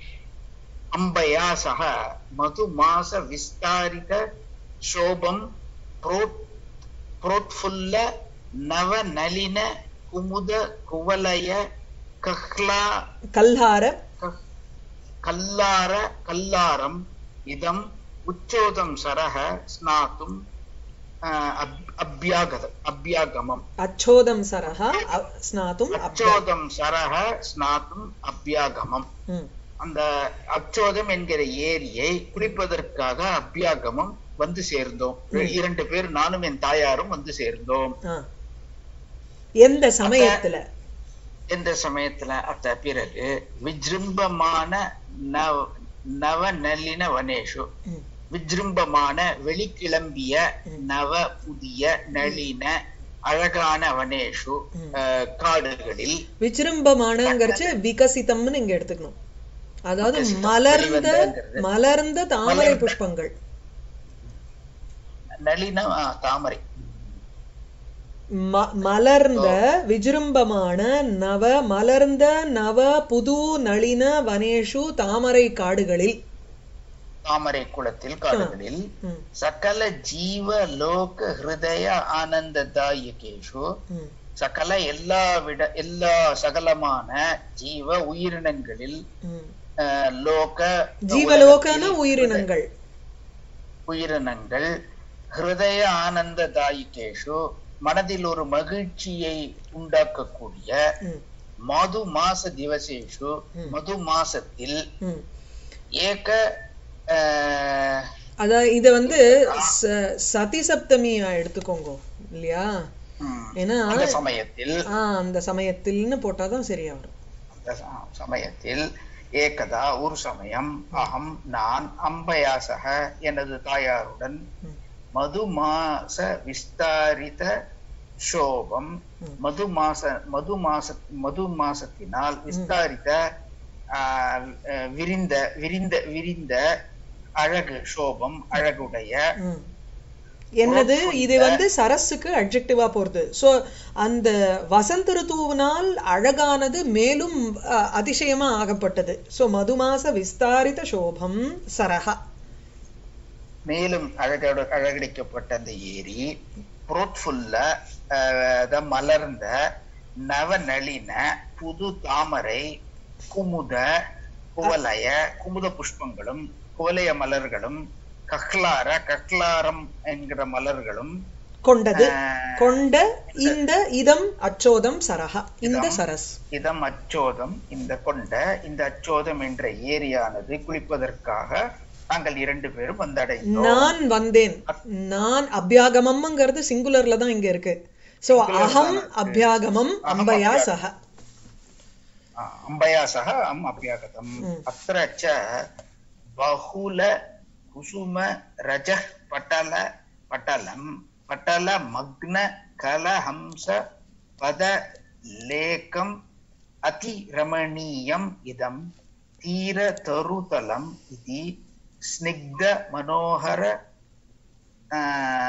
अम्बया सह मधुमास विस्तारित शोभं प्रोत् प्रोत्फुल्ल नवनलिन कुमुद कुवलय कह्ला கல்ஹார कह्- कल्लार कल्लारम् इदम् उच्चोदं सरः स्नातुं ஆஹ், அப்- அபியாகதம் அபியாகமம் அச்சோதம் சரஹா அ- ஸ்நாத்தும் அப்யா அச்சோதம் சரஹ ஸ்நாத்தும் அபியாகமம் ம் அந்த அச்சோதம் என்கிற ஏரியை குளிப்பதற்காக அபியாகமம் வந்து சேர்ந்தோம் இரண்டு பேர் நானும் என் தாயாரும் வந்து சேர்ந்தோம் ஆ எந்த சமயத்துல எந்த சமயத்துல அத்த பிறகு விஜృంభமான நவ நவ நளின வனேஷு ம் விஜృంభமான வெளிக்கிளம்பிய நவ புதிய நளின அழகான வனேஷு அஹ், காடுகளில் விஜృంభமானங்கிறச்சு விகசிதம்னு இங்க எடுத்துக்கணும் அதாவது மலர்ந்த மலர்ந்த தாமரை புஷ்பங்கள் நளின ஆ, தாமரை ம- மலர்ந்த விஜృంభமான நவ மலர்ந்த நவ புது நளின வனேஷு தாமரை காடுகளில் தாமரை குளத்தில் காடுகளில் ம், சகல ஜீவ லோக ஹிருதய ஆனந்ததாயகேஷு ம், சகல எல்லா விட எல்லா சகலமான ஜீவ உயிரினங்களில் ம். அஹ், லோக ஜீவலோகன உயிரினங்கள் உயிரினங்கள் ஹிருதய ஆனந்ததாயிகேஷு மனதில் ஒரு மகிழ்ச்சியை உண்டாக்கக்கூடிய ம், மது மாச திவசேஷு மது மாசத்தில் ம். ஏக அஹ், அதான் இது வந்து ச- சதி சப்தமி எடுத்துக்கோங்க இல்லையா ம், ஏன்னா அந்த சமயத்தில் ஆ அந்த சமயத்தில்னு போட்டாதான் சரியா வரும் அந்த ச- சமயத்தில் ஏகதா ஒரு சமயம் அகம் நான் அம்பயாசக எனது தாயாருடன் ம். மது மாச விஸ்தாரித சோபம் ம். மது மாச மது மாச மது மாசத்தினால் விஸ்தாரித ஆஹ், அஹ், விரிந்த விரிந்த விரிந்த அழகு சோபம் அழகுடைய ம். என்னது இது வந்து சரஸுக்கு அட்ஜெக்டிவா போறது சோ அந்த வசந்த ருத்துவினால் அழகானது மேலும் அ, அதிசயமா ஆகப்பட்டது சோ மதுமாச விஸ்தாரித சோபம் சரஹா மேலும் அழகோட அழகடிக்கப்பட்ட அந்த ஏரி புரோட்ஃபுல்ல மலர்ந்த நவநளின புது தாமரை குமுத குவலய குமுத புஷ்பங்களும் குவலய மலர்களும் கக்லார கக்லாரம் என்கிற மலர்களும் கொண்டது ஆஹ், கொண்ட இந்த இதம் அச்சோதம் சரஹா இந்த சரஸ் இதம் அச்சோதம் இந்த கொண்ட இந்த அச்சோதம் என்ற ஏரியானது குளிப்பதற்காக நாங்கள் இரண்டு பேரும் வந்தடைந்தோம் நான் வந்தேன் நான் அபியாகமம்ங்கிறது சிங்குலர்ல தான் இங்க இருக்கு சோ அகம் அபியாகமம் அம்பயா சக अम्बया सह अम् अभ्यागतम् ம். अत्र च बहुल कुसुम रजः पटल पटलं पटल मग्न कलहंस पद लेकम् अतिरमणीयम् इदं तीरतरुतलम् इति स्निग्ध मनोहर आ,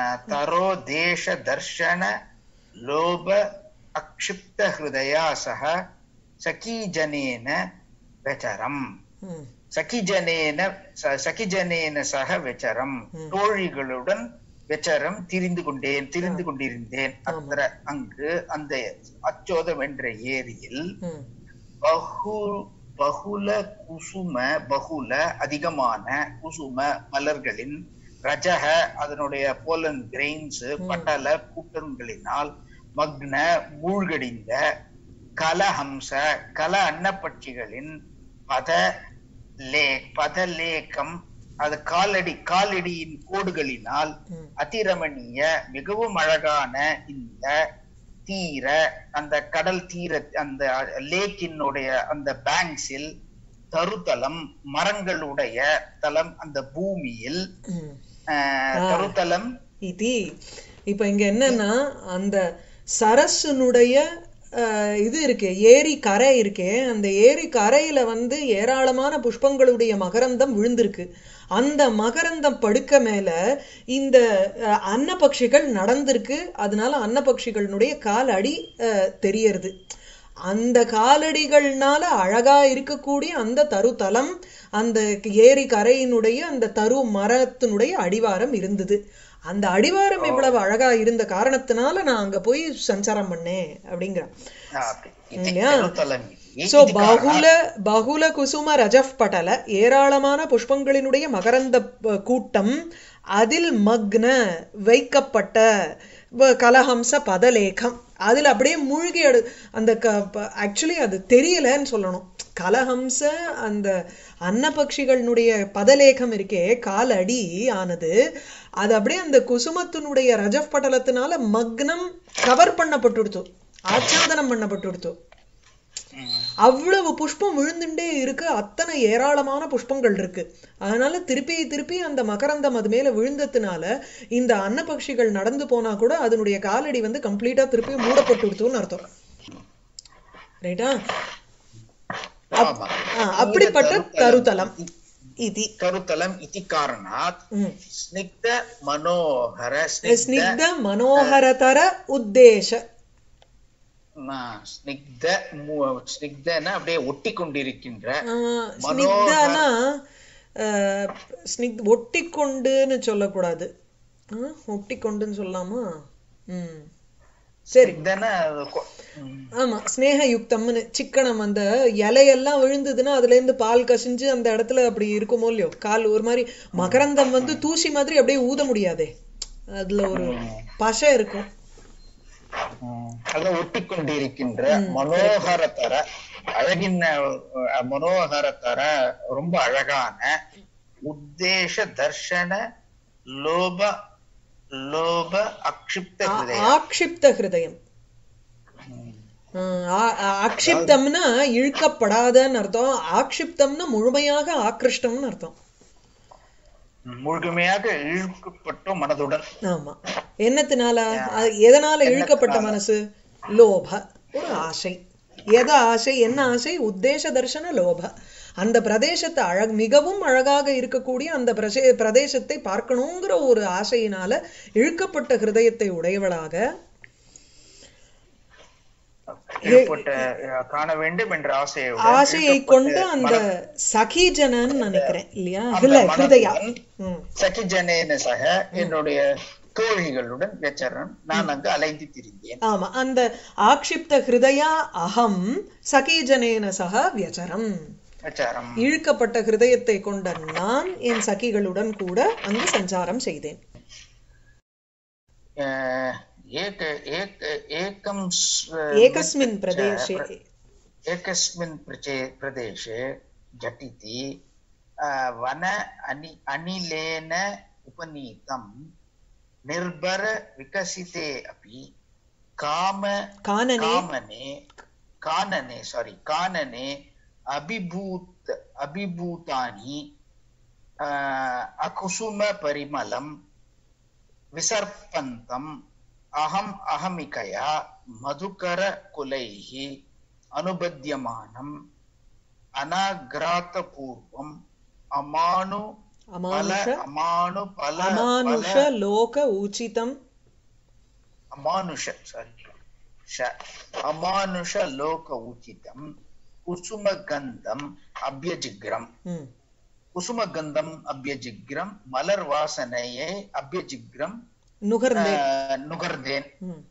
तरोदेशदर्शन लोभ अक्षिप्तहृदया सह सखीजनेन व्यचरम् ம், சகிஜனேன ச- சகிஜனேன சக வெச்சரம் தோழிகளுடன் வெச்சரம் திரிந்து கொண்டேன் திரிந்து கொண்டிருந்தேன் அത്ര அங்கு அந்த அச்சோதம் என்ற ஏரியில் ம், பகு பகுல குசும பகுல அதிகமான குசும மலர்களின் ரஜக அதனுடைய போலன் கிரெயின்ஸ் பட்டல கூட்டங்களினால் மக்ன மூழ்கடிந்த கலஹம்ச கல அன்னப்பட்சிகளின் பத லே பதலேகம் அது காலடி காலடியின் கோடுகளினால் ம். அதிரமணிய மிகவும் அழகான இந்த தீர அந்த கடல் தீர அந்த லேக்கினுடைய அந்த பேங்க்ஸில் தருத்தலம் மரங்களுடைய தலம் அந்த பூமியில் ம். ஆஹ், தருத்தலம் இதி இப்ப இங்க என்னன்னா அந்த சரஸுனுடைய அஹ், இது இருக்கு ஏரி கரை இருக்கே அந்த ஏரி கரையில வந்து ஏராளமான புஷ்பங்களுடைய மகரந்தம் விழுந்திருக்கு அந்த மகரந்தம் படுக்க மேல இந்த அஹ், அன்னபக்ஷிகள் நடந்திருக்கு அதனால அன்னபக்ஷிகளினுடைய கால் அடி அஹ், தெரியறது அந்த காலடிகள்னால அழகா இருக்கக்கூடிய அந்த தருத்தலம் அந்த ஏரி கரையினுடைய அந்த தரு மரத்தினுடைய அடிவாரம் இருந்தது அந்த அடிவாரம் இவ்வளவு அழகா இருந்த காரணத்தினால நான் அங்க போய் சஞ்சாரம் பண்ணேன் அப்படிங்கிறான் ஆஹ், அப்படி. இது இல்லையா? தருத்தலம் இது. சோ பகுல பகுல குசும ரஜஃப் படல ஏராளமான புஷ்பங்களினுடைய மகரந்த ப- கூட்டம் அதில் மக்ன வைக்கப்பட்ட வ- கலஹம்ச பதலேகம் அதுல அப்படியே மூழ்கி அடு அந்த ஆக்சுவலி அது தெரியலன்னு சொல்லணும் கலஹம்ச அந்த அன்னபக்ஷிகளினுடைய பதலேகம் இருக்கே காலடி ஆனது அது அப்படியே அந்த குசுமத்தினுடைய ரஜஃப் படலத்தினால மக்னம் கவர் பண்ணப்பட்டுடுத்து ஆச்சாதனம் பண்ணப்பட்டுடுத்து அவ்வளவு புஷ்பம் விழுந்துட்டே இருக்கு அத்தனை ஏராளமான புஷ்பங்கள் இருக்கு அதனால திருப்பி திருப்பி அந்த மகரந்தம் அது மேல விழுந்ததுனால இந்த அன்னபக்ஷிகள் நடந்து போனா கூட அதனுடைய காலடி வந்து கம்ப்ளீட்டா திருப்பி மூடப்பட்டுடுத்துன்னு அர்த்தம் ரைட்டா ஆமா அப்படிப்பட்ட தருதலம் இது கருத்தலம் இதி காரணாத் ம். ஸ்னிக்த மனோகர ஸ்னிக்த ஸ்னிக்த மனோகரதர உத்தேச ஆ, ஸ்னிக்த மு- ஸ்னிக்தன அப்படியே ஒட்டி கொண்டிருக்கின்ற ஆஹ், ஸ்னிக்தானா ஆஹ், ஸ்னிக் ஒட்டிக்கொண்டுன்னு சொல்லக்கூடாது ஆஹ், ஒட்டிக்கொண்டுன்னு சொல்லலாமா ம் சரி ஸ்னிக்தன கொ- ம். ஆமா ஸ்னேக யுக்தம்னு சிக்கனம் அந்த இலையெல்லாம் விழுந்ததுன்னா அதுல இருந்து பால் கசிஞ்சு அந்த இடத்துல அப்படி இருக்குமோ இல்லையோ கால் ஒரு மாதிரி மகரந்தம் வந்து தூசி மாதிரி அப்படியே ஊத முடியாதே அதுல ஒரு பசை இருக்கும் ம். அதான் ஒட்டி கொண்டிருக்கின்ற மனோகரத்தர அழகின் அஹ், மனோகரத்தர ரொம்ப அழகான உத்தேச தர்ஷன லோப லோப அக்ஷிப்த ஆ- ஹிருதய ஆக்ஷிப்த ஹிருதயம் ஆஹ் ஆ- ஆ- ஆக்ஷிப்தம்னா இழுக்கப்படாதன்னு அர்த்தம் ஆக்ஷிப்தம்னா முழுமையாக ஆக்ருஷ்டம்னு அர்த்தம் முழுமையாக இழுக்கப்பட்ட மனதுடன் ஆமா என்னத்தினால அது எதனால இழுக்கப்பட்ட மனசு லோப ஒரு ஆசை எத ஆசை என்ன ஆசை உத்தேச தர்சன லோப அந்த பிரதேசத்தை அழக் மிகவும் அழகாக இருக்கக்கூடிய அந்த பிரசே பிரதேசத்தை பார்க்கணுங்கிற ஒரு ஆசையினால இழுக்கப்பட்ட ஹிருதயத்தை உடையவளாக ஏற்பட்ட அஹ், காண வேண்டும் என்ற ஆசையுடன் ஆசையை கொண்டு அந்த சகீஜனன்னு நினைக்கிறேன் இல்லையா இல்ல ஹிருதயா ம் சகிஜனேன சக என்னுடைய தோழிகளுடன் வெச்சரன் நான் அங்கு அலைந்து திரிந்தேன் ஆமா அந்த ஆக்ஷிப்த ஹிருதயா அகம் சகீஜனேன சக வியச்சரம் வெச்சாரம் இழுக்கப்பட்ட ஹிருதயத்தை கொண்ட நான் என் சகிகளுடன் கூட அங்கு சஞ்சாரம் செய்தேன் अह, एक एक एकं स- ஏகஸ்மின் பிரதேசே एकस्मिन् प्रचे प्रदेशे झटिति अह, वन अनि अनिलेन उपनीतं निर्भर विकसिते अपि काम கானனே कामने कानने सारी कानने अभिभूत अभिभूतानि अह, अकुसुम परिमलं विसर्पन्तम् अहम् अहमिकया मधुकरकुलैः अनुबध्यमानम् अनाग्रातपूर्वम् अमानु फल அமானுஷ अमानुफल அமானுஷ லோக ஊச்சிதம் अमानुष सारी श अमानुष लोक उचितम् कुसुमगन्धम् अभ्यजिग्रम् ம் कुसुमगन्धम् अभ्यजिग्रम् मलर् वासनये अभ्यजिग्रम् நுகர்ந்தேன் अह, नुगर्देन् ம்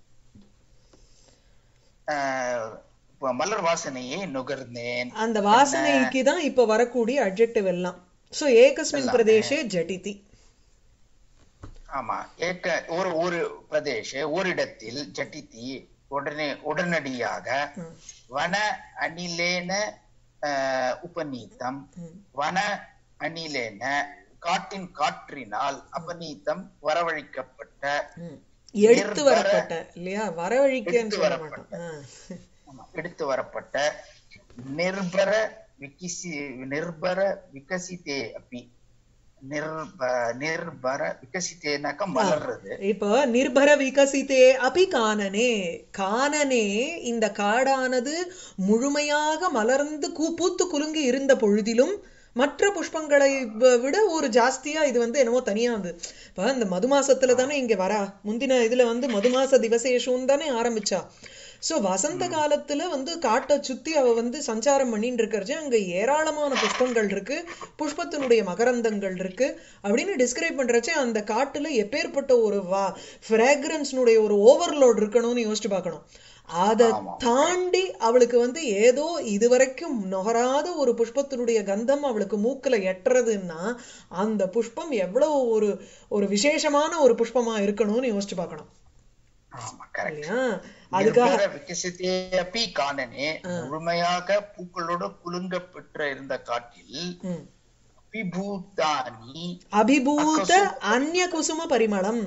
அஹ் இப்ப மலர் வாசனையை நுகர்ந்தேன் அந்த வாசனைக்கு தான் இப்ப வரக்கூடிய அட்ஜெக்டிவ் எல்லாம் சோ ஏகஸ்மின் பிரதேசே ஜடிதி ஆமா ஏக்க ஒரு ஒரு பிரதேச ஓரிடத்தில் ஜட்டித்தி உடனே உடனடியாக ம், வன அணிலேன அஹ், உபநீதம் ம். வன அணிலேன காட்டின் காற்றினால் அபநீதம் வரவழைக்கப்பட்ட ம். எடுத்து வரப்பட்ட இல்லையா வரவழிக்கன்னு எடுத்து சொல்ல வரப்பட்ட. மாட்டோம் ஆ. ஆமா, எடுத்து வரப்பட்ட நிர்பர விகிசி நிர்பர விகசித்தே அப்படி நிர்ப நிர்பர விகசித்தேனாக்க மலர்றது இப்போ நிர்பர விகசித்தே அபி கானனே கானனே இந்த காடானது முழுமையாக மலர்ந்து கூ பூத்து குலுங்கி இருந்த பொழுதிலும் மற்ற புஷ்பங்களை வ- விட ஒரு ஜாஸ்தியா இது வந்து என்னமோ தனியா வந்து இப்ப இந்த மதுமாசத்துல தானே இங்க வரா முந்தின இதுல வந்து மதுமாச திவசேஷம் தானே ஆரம்பிச்சா சோ வசந்த காலத்துல வந்து காட்டை சுத்தி அவ வந்து சஞ்சாரம் பண்ணிட்டு இருக்கறச்சு அங்க ஏராளமான புஷ்பங்கள் இருக்கு புஷ்பத்தினுடைய மகரந்தங்கள் இருக்கு அப்படின்னு டிஸ்கிரைப் பண்றச்சே அந்த காட்டுல எப்பேற்பட்ட ஒரு வா ஃப்ராக்ரன்ஸ்னுடைய ஒரு ஓவர்லோட் இருக்கணும்னு யோசிச்சு பார்க்கணும் அதை ஆமா. தாண்டி அவளுக்கு வந்து ஏதோ இதுவரைக்கும் நுகராத ஒரு புஷ்பத்தினுடைய கந்தம் அவளுக்கு மூக்குல எட்டுறதுன்னா அந்த புஷ்பம் எவ்வளவு ஒரு ஒரு விசேஷமான ஒரு புஷ்பமா இருக்கணும்னு யோசிச்சு பார்க்கணும் ஆமா கரெக்ட் இல்லையா அதுக்காக நிர்பர விகசித்தே அப்பி காணனே முழுமையாக பூக்களோட குலுங்க பெற்ற இருந்த காட்டில் ம். அபிபூதானி அபிபூத அந்நிய குசும பரிமளம்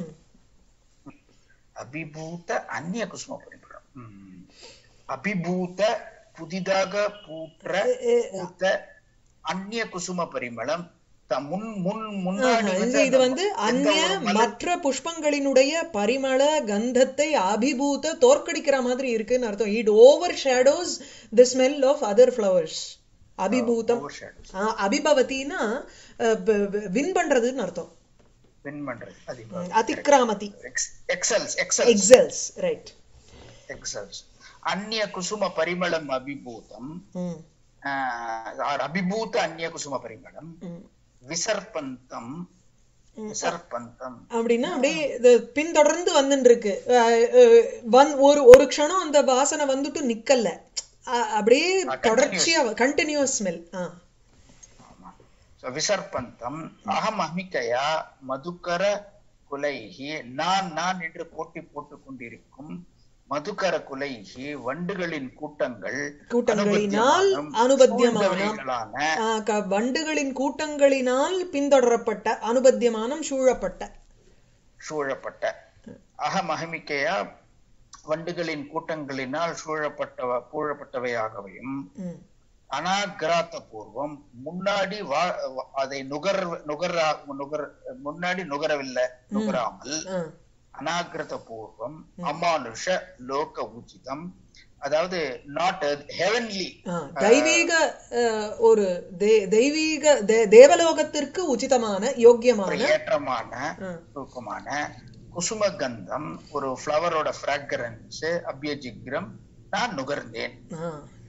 அபிபூத அந்நிய குசும பரிமளம் ம். அபிபூத புதிதாக பூற்ற பூத்த அந்நிய குசும பரிமளம் த- முன் முன் முன்னாடி ஆஹா, வந்து இது இது அந்த வந்து எந்த அந்நிய ஒரு மலர் மற்ற புஷ்பங்களினுடைய பரிமள கந்தத்தை அபிபூத தோற்கடிக்கிற மாதிரி இருக்குன்னு அர்த்தம் it overshadows the smell of other flowers அபிபூதம் overshadows. ஆ, அபிபவத்தின்னா வின் பண்றதுன்னு அர்த்தம் win பண்றது அது அதிக்ராமதி excels excels excels right excels அந்நிய குசும பரிமளம் அபிபூதம் ஆஹ், அபிபூத அந்நிய குசும பரிமளம் விசர்பந்தம் விசர்பந்தம் அப்படின்னா அப்படியே இது பின்தொடர்ந்து வந்துட்டு இருக்கு அஹ், அஹ், வந் ஒரு ஒரு க்ஷணம் அந்த வாசனை வந்துட்டு நிக்கல அ- அப்படியே தொடர்ச்சியா கண்டினியூஸ் ஸ்மெல் ஆ ஆமா. So, விசர்பந்தம் அகம் அமிக்கையா மதுக்கர குலைகி நான் நான் என்று போட்டி போட்டுக் கொண்டிருக்கும் மதுக்கர குலைகி வண்டுகளின் கூட்டங்கள் கூட்டங்களினால் அனுபத்தியமானம், அனுபத்தியமானம் சூழ்ந்தவைகளான ஆ, க- வண்டுகளின் கூட்டங்களினால் பின்தொடரப்பட்ட அனுபத்தியமானம் சூழப்பட்ட சூழப்பட்ட அகம் அகமிக்கையா வண்டுகளின் கூட்டங்களினால் சூழப்பட்டவ சூழப்பட்டவையாகவையும் ம், அனாகிராத்த பூர்வம் முன்னாடி வா வ- அதை நுகர் நுகரா நுகர் முன்னாடி நுகரவில்லை நுகராமல் ஆ, அனாகிரத பூர்வம் அமானுஷ லோக உச்சிதம் அதாவது நாட் ஹெவன்லி ஆ, தெய்வீக அஹ், ஒரு தே- தெய்வீக தே- தேவலோகத்திற்கு உச்சிதமான யோக்கியமான ஏற்றமான ஆ, தூக்கமான குசும கந்தம் ஒரு ஃப்ளவரோட ஃப்ராக்ரன்ஸ் அபியஜிக்ரம் நான் நுகர்ந்தேன் ஆ,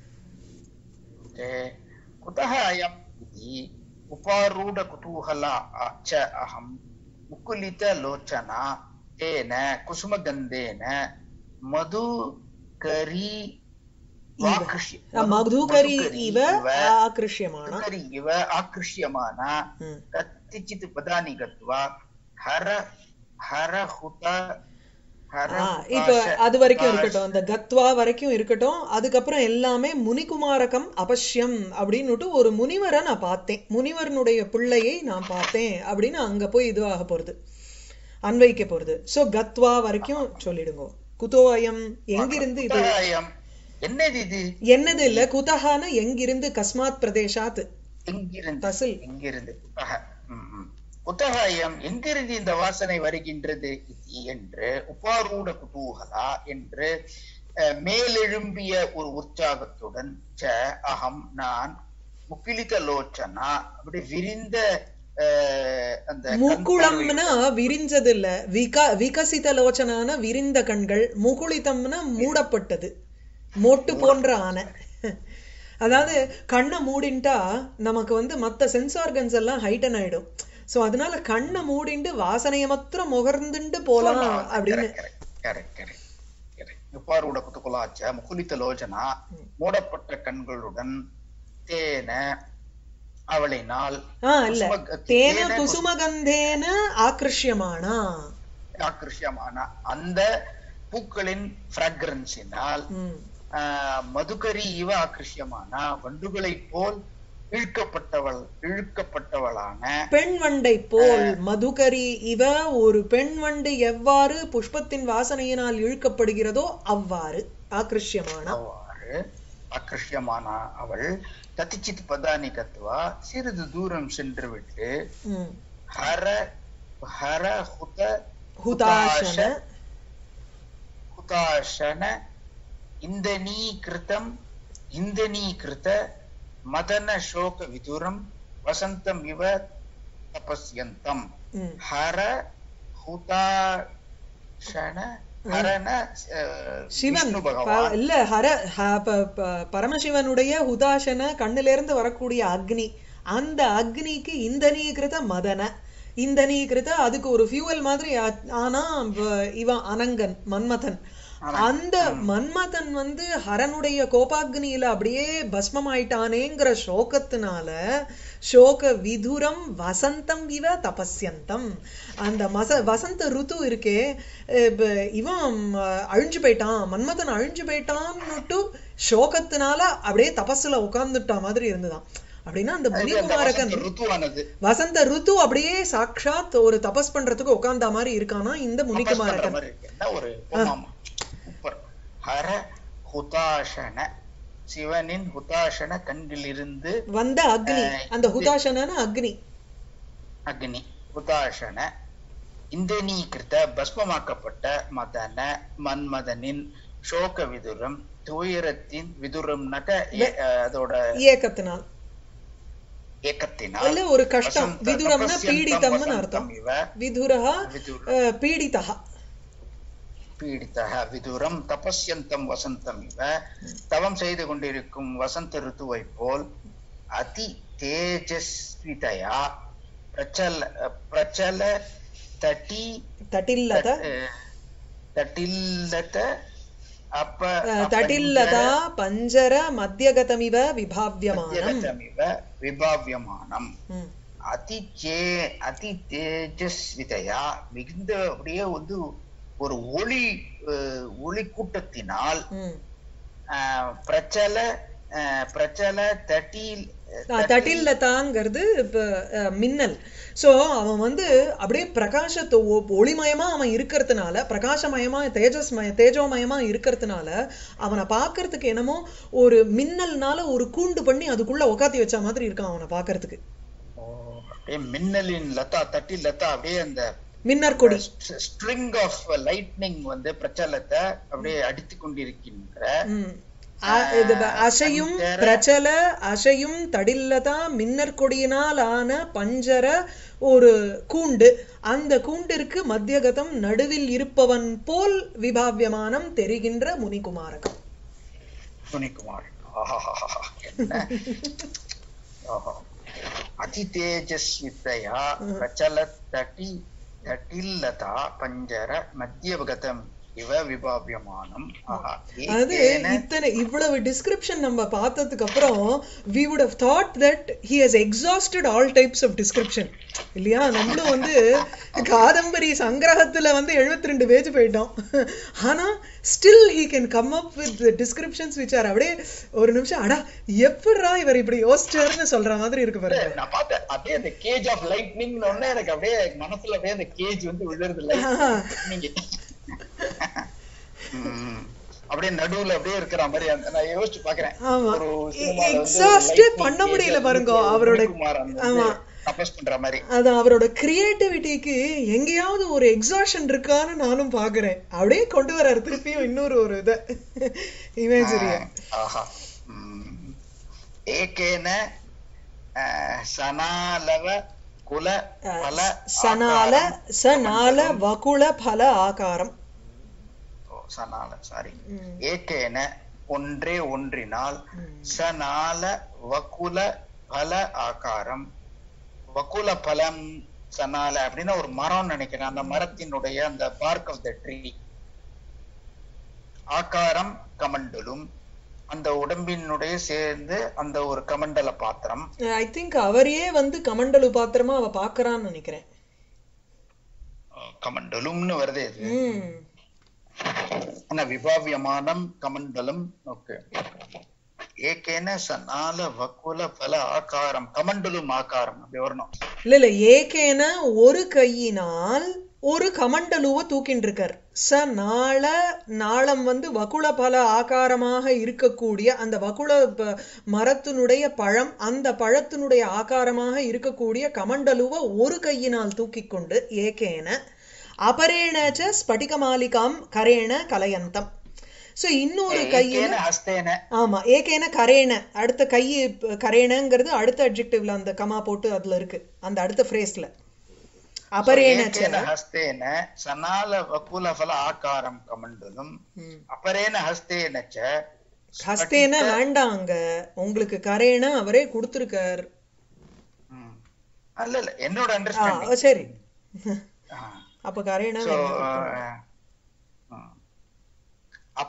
ते कुतः अयम् इति उपारूढकुतूहला च अहं मुकुलितलोचना तेन कुसुमगन्धेन मधुकरी वाकृष्य ஆ, மதுகரி मधुकरी இவ इव ஆக்கிருஷ்யமான मधुकरी इव आकृष्यमाना ம், कतिचित् पदानि गत्वा हर हरहुत हर ஆ, இப்ப அது வரைக்கும் இருக்கட்டும் அந்த கத்வா வரைக்கும் இருக்கட்டும் அதுக்கப்புறம் எல்லாமே முனிகுமாரகம் அபஷ்யம் அப்படின்னுட்டு ஒரு முனிவரை நான் பார்த்தேன் முனிவரனுடைய பிள்ளையை நான் பார்த்தேன் அப்படின்னு அங்க போய் இதுவாக போறது அன்வைக்க போறது சோ கத்வா வரைக்கும் சொல்லிடுங்க குதோயம் எங்கிருந்து இது कुतः अयम् என்னது இது என்னது இல்ல குதஹான எங்கிருந்து கஸ்மாத் பிரதேசாத் எங்கிருந்து தசில் எங்கிருந்து குத்தக ம், ம். குத்தகாயம் எங்கிருந்து இந்த வாசனை வருகின்றது இது என்று உபாரூட குதூகலா என்று அஹ், மேலெழும்பிய ஒரு உற்சாகத்துடன் ச அகம் நான் முக்கிலித லோச்சனா அப்படி விரிந்த அஹ், அந்த கண் முகுளம்னா விரிஞ்சது இல்ல விக விகசித லோச்சனான விரிந்த கண்கள் முகுளிதம்னா மூடப்பட்டது மொட்டு போன்ற ஆனை அதாவது கண்ணை மூடின்ட்டா நமக்கு வந்து மத்த சென்ஸ் ஆர்கன்ஸ் எல்லாம் ஹைட்டன் ஆயிடும் சோ அதனால கண்ணை மூடிண்டு வாசனைய மாத்திரம் முகர்ந்துண்டு போலாம் அப்படின்னு உப்பாரூட குத்துக்குலாச்ச முகுலித்த லோச்சனா மூடப்பட்ட கண்களுடன் தேன அவளினால் ஆ இல்ல குசும- தேன தேன குசுமகந்தேன ஆக்ருஷ்யமானா ஆக்கிருஷ்யமான அந்த பூக்களின் பிராக்ரன்ஸினால் ம் மதுகரி இவ ஆக்கிருஷ்யமான வண்டுகளைப் போல் இழுக்கப்பட்டவள் இழுக்கப்பட்டவளான பெண் வண்டை போல் மதுகரி இவ ஒரு பெண் வண்டு எவ்வாறு புஷ்பத்தின் வாசனையினால் இழுக்கப்படுகிறதோ அவ்வாறு ஆக்ருஷ்யமான அவ்வாறு ஆக்கிருஷ்யமான அவள் கத்திச்சித் பதானி கத்துவா சிறிது தூரம் சென்று விட்டு ம். ஹர ஹர ஹுத ஹுதாசன ಹುತಾಶನ ಇಂದನೀಕೃತಂ ಇಂದನೀಕೃತ ಮದನ ಶೋಕ ವಿದುರಂ ವಸಂತಂ ಇವ ತಪಸ್ಯಂತಂ ம். ಹರ ಹುತಾಶನ ஹரன சிவன் விஷ்ணு ப- பகவான் இல்ல ஹர ஹ- ப- ப- பரமசிவனுடைய ஹுதாசன கண்ணுல இருந்து வரக்கூடிய அக்னி அந்த அக்னிக்கு இந்தனீகிருத மதன இந்தனீகிருத அதுக்கு ஒரு ஃபியூவல் மாதிரி ஆ- ஆனா வ- இவன் அனங்கன் மன்மதன் அந்த மன்மதன் வந்து ஹரனுடைய கோபாக்னியில அப்படியே பஸ்மம் ஆயிட்டானேங்கிற சோகத்தினால சோக விதுரம் வசந்தம் இவ தபஸ்யந்தம் அந்த மச வசந்த ருத்து இருக்கே அஹ் இப்ப இவன் அஹ், அழிஞ்சு போயிட்டான் மன்மதன் அழிஞ்சு போயிட்டான்னுட்டு சோகத்தினால அப்படியே தபஸ்ல உட்கார்ந்துட்டா மாதிரி இருந்துதான் அப்படின்னா அந்த அது அந்த முனிகுமாரகன் வசந்த ருத்துவானது வசந்த ருத்து அப்படியே சாக்ஷாத் ஒரு தபஸ் பண்றதுக்கு உட்கார்ந்த மாதிரி இருக்கானா இந்த தபஸ் பண்ற முனிகுமாரகன் மாதிரி இருக்கு என்ன ஒரு பொம்மாமா சூப்பர் ஹர ஹுதாஷன சிவனின் ஹுதாஷன கண்களிலிருந்து வந்த அக்னி அஹ், அந்த ஹுதாசனான அக்னி அக்னி ஹுதாஷன இந்தனீகிருத்த பஸ்மமாக்கப்பட்ட மதன மன்மதனின் சோக விதுரம் துயரத்தின் விதுரம்னாக்க ஏ- அஹ், அதோட ஏக்கத்தினால் ஏக்கத்தினால் அல்ல ஒரு கஷ்டம் வசந்த விதுரம்னா தபஸ்யந்தம் பீடிதம்னு வசந்தம் அர்த்தம் இவ விதுரஹா விதுர அஹ், பீடிதः பீடித்தக விதுரம் தபஸ்யந்தம் வசந்தம் இவ தவம் செய்து கொண்டிருக்கும் வசந்த ருத்துவை போல் அதி தேஜஸ்விதயா பிரச்சல பிரச்சல தட்டி தட்டில்லத அஹ், தட்டில்லத அப்ப அஹ், தட்டில்லதா பஞ்சர மத்தியகதமிவ விபாவ்யமானம் அப்பஞ்சரதமிவ விபாவியமானம் ம். அதி சே அதி தேஜஸ்விதையா மிகுந்த அப்படியே வந்து ஒரு ஒளி அஹ், ஒளி கூட்டத்தினால் ம். அஹ், பிரச்சல அஹ், பிரச்சல தட்டில் அஹ், தட்டில்லதாங்கிறது இப்ப, அஹ், மின்னல் சோ அவன் வந்து அப்படியே பிரகாசத்தை ஒ- ஒளிமயமா அவன் இருக்கிறதுனால பிரகாசமயமா தேஜஸ்மய தேஜோமயமா இருக்கிறதுனால அவனை பார்க்கறதுக்கு என்னமோ ஒரு மின்னல்னால ஒரு கூண்டு பண்ணி அதுக்குள்ள உக்காத்தி வச்ச மாதிரி இருக்கான் அவனை பார்க்கறதுக்கு ஓ, அப்படியே மின்னலின் லதா தட்டி லதா அப்படியே அந்த மின்னற்கொடி ஸ்ட்ரிங் ஆஃப் லைட்னிங் வந்து பிரச்சலத்தை அப்படியே அடித்து கொண்டிருக்கின்ற ம். அ- இது ப- அசையும் பஞ்சர- பிரச்சல அசையும் தடில்லதா மின்னற்கொடியினால் ஆன பஞ்சர ஒரு கூண்டு அந்த கூண்டிற்கு மத்தியகதம் நடுவில் இருப்பவன் போல் விபாவியமானம் தெரிகின்ற முனிகுமாரகம் துணிக்குமார் ஆஹாஹாஹா. என்ன ஆஹா. அதி தேஜஸ்வித்தையா பிரச்சல தட்டி தட்டில்லதா பஞ்சர மத்தியவகதம் இவ விபாவியமானம் ஆஹா அது ஏகேன இத்தனை இவ்வளவு டிஸ்கிரிப்ஷன் நம்ம பார்த்ததுக்கு அப்புறம் we would have thought that he has exhausted all types of description இல்லையா நம்மளும் வந்து காதம்பரி சங்கிரகத்துல வந்து 72 ரெண்டு பேஜ் போயிட்டோம் ஆனா still he can come up with the descriptions which are அப்படியே ஒரு நிமிஷம் அடா எப்படிடா இவர் இப்படி யோசிச்சாருன்னு சொல்ற மாதிரி இருக்கு பாருங்க நான் பார்த்தேன் அப்படியே அந்த கேஜ் ஆஃப் லைட்னிங் உடனே எனக்கு அப்படியே மனசுல அப்படியே அந்த கேஜ் வந்து விழுறது லைட்னிங் அப்படியே நடுவுல அப்படியே இருக்கிற மாதிரி அந்த- நான் யோசிச்சு பாக்குறேன் ஆமா ஒரு சினிமால வந்து எக்ஸாஸ்டே lightning பண்ண cage முடியல வந்து பாருங்க ஒரு அவரோட முனிகுமாரன் வந்து ஆமா தபஸ் பண்ற மாதிரி அது அவரோட கிரியேட்டிவிட்டிக்கு எங்கேயாவது ஒரு எக்ஸாஷன் இருக்கான்னு நானும் பாக்குறேன் அப்படியே கொண்டு வர்றாரு திருப்பியும் இன்னொரு ஒரு இத இமேஜரிய ஆஹா உம். ஏகேன அஹ், சனாலவ குல பல சனால ஆகாரம் சனால வகுள பல ஆகாரம் ஓ, சனால சாரி ம். ஏகேன ஒன்றே ஒன்றினால் ம். சனால வகுல பல ஆகாரம் வகுல பலம் சனால அப்படின்னா ஒரு மரம் நினைக்கிறேன் அந்த மரத்தினுடைய அந்த பார்க் ஆஃப் த ட்ரீ ஆகாரம் கமண்டலும் அந்த உடம்பினுடைய சேர்ந்து அந்த ஒரு கமண்டல பாத்திரம் ஐ திங்க் அவரையே வந்து கமண்டலு பாத்திரமா அவ பாக்குறான்னு நினைக்கிறேன் அஹ், கமண்டலும்னு வருது இது ம் ஆனா விபாவியமானம் கமண்டலம் ஓகே ஏகேன சனால வக்குல பல ஆகாரம் கமண்டலும் ஆகாரம் அப்படி வரணும் இல்ல இல்ல ஏகேன ஒரு கையினால் ஒரு கமண்டலுவ தூக்கின்னு இருக்கார் ச நாள நாளம் வந்து வகுள பல ஆகாரமாக இருக்கக்கூடிய அந்த வகுள ப- மரத்தினுடைய பழம் அந்த பழத்தினுடைய ஆகாரமாக இருக்கக்கூடிய கமண்டலுவ ஒரு கையினால் தூக்கிக் கொண்டு ஏகேன அபரேண ச ஸ்படிகமாலிகாம் கரேண கலயந்தம் சோ இன்னொரு கையில ஏகேன ஹஸ்தேன ஆமா ஏகேன கரேன அடுத்த கை கரேனங்கிறது அடுத்த அட்ஜெக்டிவ்ல அந்த கமா போட்டு அதுல இருக்கு அந்த அடுத்த ஃப்ரேஸ்ல அபரேன ச ஏகேன ஹஸ்தேன சனால வக்குல பல ஆகாரம் கமண்டலும் ம். அபரேன ஹஸ்தேன ச ஹஸ்தேன வேண்டாம் அங்க உங்களுக்கு கரேன அவரே கொடுத்திருக்கார் ம். அல்ல இல்ல என்னோட ஆ அண்டர்ஸ்டாண்டிங் சரி அப்ப கரேன சோ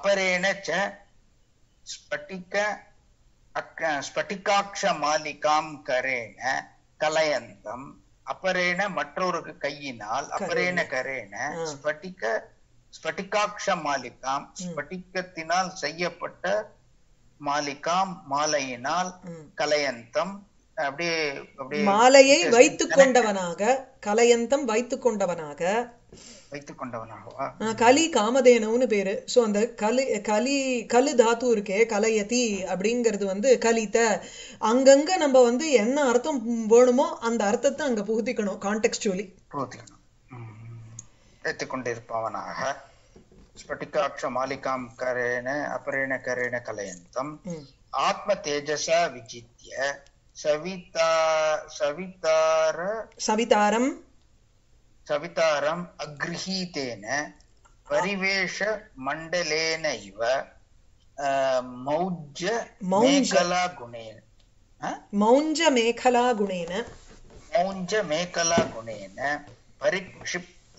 अपरेण च स्फटिक अक- स्फटिकाक्षमालिकां करेण கலயந்தம் அபரேண மற்றொரு கையினால் அபரேண கரேண ஆ. ஸ்பட்டிக ஸ்பட்டிகாட்ச மாலிகாம் ஸ்பட்டிகத்தினால் செய்யப்பட்ட மாலிகாம் மாலையினால் ம். கலயந்தம் அப்படியே அப்படியே மாலையை வைத்துக் கொண்டவனாக கலயந்தம் வைத்துக் கொண்டவனாக வைத்துக் கொண்டவனாகவா ஆ, கலி காமதேனவுன்னு பேரு சோ அந்த கலி கலி கலு தாத்து இருக்கே கலையதி அப்படிங்கிறது வந்து கலித்த அங்கங்க நம்ம வந்து என்ன அர்த்தம் வேணுமோ அந்த அர்த்தத்தை அங்க புகுத்திக்கணும் கான்டெக்ஸ்டுவலி பூத்திக்கணும் வைத்துக் கொண்டிருப்பவனாக ஸ்பட்டிகாட்ச மாலிகாம் கரேண அபரேண கரேண கலயந்தம் ஆத்ம தேஜசா விஜித்ய சவிதா சவிதார சவிதாரம் சவிதாரம் அக்ரஹீதேன பரிவேஷ மண்டலேன இவ ஆஹ், மௌஜ்ஜ மௌஞ்ச. மேகலா குணேன ஆ? மௌஞ்ச மேகலா குணேன மௌஞ்ச மேகலா குணேன பரிக்ஷிப்த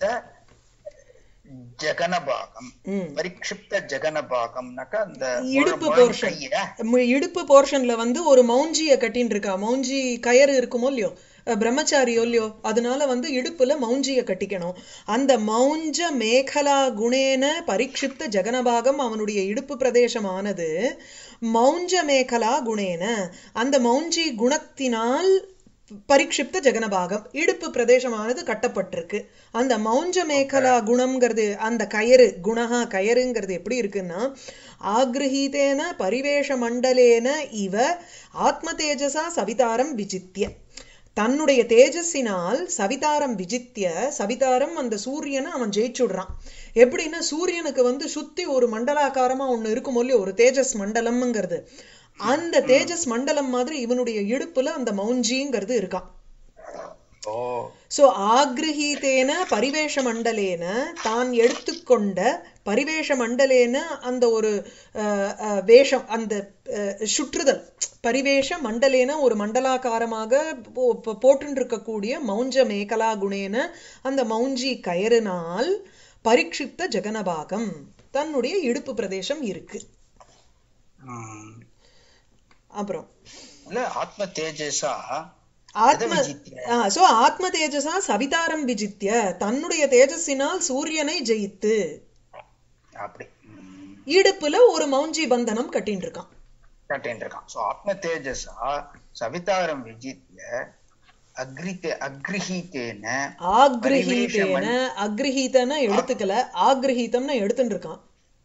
ஜகனபாகம் ம். பரிக்ஷிப்த ஜகனபாகம்னாக்கா அந்த இடுப்பு முழு- முழு portion. கைய மு- இடுப்பு போர்ஷன்ல வந்து ஒரு மௌஞ்சிய கட்டின்னு இருக்கா மௌஞ்சி கயறு இருக்குமோ இல்லையோ அஹ் பிரம்மச்சாரியோ இல்லையோ அதனால வந்து இடுப்புல மௌஞ்சிய கட்டிக்கணும் அந்த மௌஞ்ச மேகலா குணேன பரிக்ஷிப்த ஜெகனபாகம் அவனுடைய இடுப்பு பிரதேசமானது மௌஞ்ச மேகலா குணேன அந்த மௌஞ்சி குணத்தினால் பரிக்ஷிப்த ஜெகனபாகம் இடுப்பு பிரதேசமானது கட்டப்பட்டிருக்கு அந்த மௌஞ்ச மேகலா குணம்ங்கிறது அந்த கயறு குணஹா கயறுங்கிறது எப்படி இருக்குன்னா ஆக்ரஹீதேன பரிவேஷ மண்டலேன இவ ஆத்ம தேஜசா சவிதாரம் விஜித்ய தன்னுடைய தேஜஸினால் சவிதாரம் விஜித்ய சவிதாரம் அந்த சூரியனை அவன் ஜெயிச்சுடுறான் எப்படின்னா சூரியனுக்கு வந்து சுத்தி ஒரு மண்டலாக்காரமா ஒண்ணு இருக்கும் இல்லையோ ஒரு தேஜஸ் மண்டலம்ங்கிறது அந்த தேஜஸ் மண்டலம் மாதிரி இவனுடைய இடுப்புல அந்த மௌஞ்சிங்கிறது இருக்கான் ஓ சோ ஆக்ரஹீதேன பரிவேஷ மண்டலேன தான் எடுத்துக்கொண்ட பரிவேஷ மண்டலேன அந்த ஒரு அஹ், அஹ், வேஷம் அந்த அஹ், சுற்றுதல் பரிவேஷ மண்டலேன ஒரு மண்டலாகாரமாக போ- போ- போட்டுன்னு இருக்கக்கூடிய மௌஞ்ச மேகலா குணேன அந்த மௌஞ்சி கயறினால் பரிக்ஷிப்த ஜெகனபாகம் தன்னுடைய இடுப்பு பிரதேசம் இருக்கு ம். அப்புறம் இல்ல ஆத்ம தேஜஸா ஆத்ம எதை விஜித்ய? சோ ஆத்ம தேஜசா சவிதாரம் விஜித்ய தன்னுடைய தேஜஸினால் சூரியனை ஜெயித்து அப்படி ம். இடுப்புல ஒரு மௌஞ்சி பந்தனம் கட்டின்னு இருக்கான் கட்டின்னு இருக்கான் சோ ஆத்ம தேஜஸா சவிதாரம் விஜித்ய அக்ரிதே அக்ரிஹீத்தேன ஆக்ரஹீதேன அக்ரஹீதன எடுத்துக்கல ஆக்ரஹீதம்னு எடுத்துட்டு இருக்கான்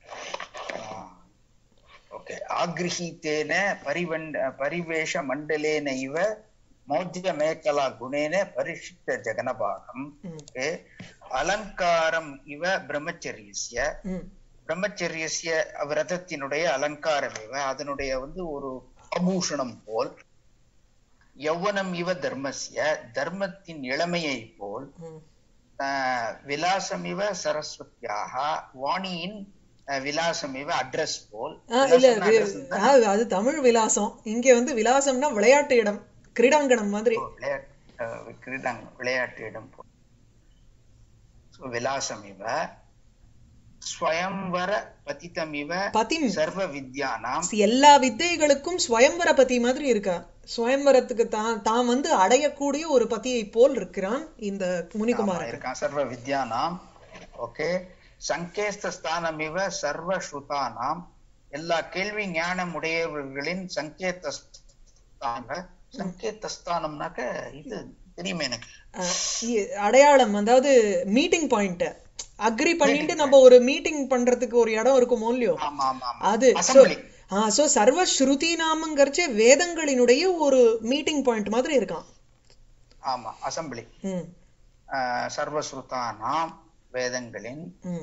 ஓகே ஆக்ரிஹீத்தேன பரிவண்ட பரிவேஷ மண்டலேன இவ மௌஜ்ய மேகலா குணேன பரிஷித்த ஜெகனபாகம் ம், ஓகே அலங்காரம் இவ பிரம்மச்சரியஸ்ய ம், பிரம்மச்சரியஸ்ய விரதத்தினுடைய அலங்காரம் இவ அதனுடைய வந்து ஒரு ஆபூஷணம் போல் யௌவனம் இவ தர்மஸ்ய தர்மத்தின் இளமையை போல் ம். ஆஹ், விலாசம் இவ சரஸ்வதியாக வாணியின் ஆஹ், விலாசம் இவ அட்ரஸ் போல் ஆ, இல்ல விலாசம்னா வி- address தான். ஆ, அது தமிழ் விலாசம் இங்க வந்து விலாசம்னா விளையாட்டு இடம் கிரீடாங்கணம் மாதிரி ஓ, விளையாட்டு ஆஹ், கிரீடாங்க விளையாட்டு இடம் போல் So, விலாசம் இவ ஸ்வயம்வர பதிதம் இவ பதிம் சர்வ வித்யானாம் எல்லா வித்தைகளுக்கும் ஸ்வயம்வர பதி மாதிரி இருக்கா ஸ்வயம்வரத்துக்கு தான் தான் வந்து அடையக்கூடிய ஒரு பதியை போல் இருக்கிறான் இந்த முனிகுமாரன் இருக்கான் சர்வ வித்யானாம் ஓகே சங்கேஸ்த ஸ்தானம் இவ சர்வ ஸ்ருதானாம் எல்லா கேள்வி ஞானம் உடையவர்களின் சங்கேத ஸ்தான சங்கேத ஸ்தானம்னாக்க இது தெரியுமே எனக்கு அஹ், இ- அடையாளம் அதாவது மீட்டிங் பாயிண்ட் அக்ரி பண்ணிட்டு நம்ம ஒரு மீட்டிங் பண்றதுக்கு ஒரு இடம் இருக்குமோ இல்லையோ ஆமா ஆமா ஆமா அது so- அசம்பிளி ஆ சோ சர்வ ஸ்ருதி நாமங்கிறச்சே வேதங்களினுடைய ஒரு மீட்டிங் பாயிண்ட் மாதிரி இருக்கான் ஆமா அசம்பிளி ம் சர்வஸ்ருதானாம் வேதங்களின் ம்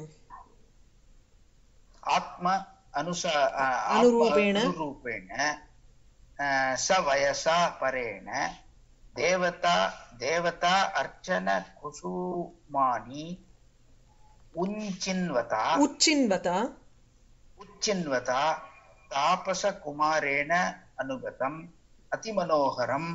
ஆத்ம அனுசா ஆஹ், ஆத்ம அனுரூபேண. அனுரூபேண ஆஹ், ச வயசா பரேண தேவதா தேவதா அர்ச்சன குசுமானி உஞ்சின்வதா உச்சின்வதா உச்சின்வதா தாபச குமாரேண அனுகதம் அதிமனோகரம்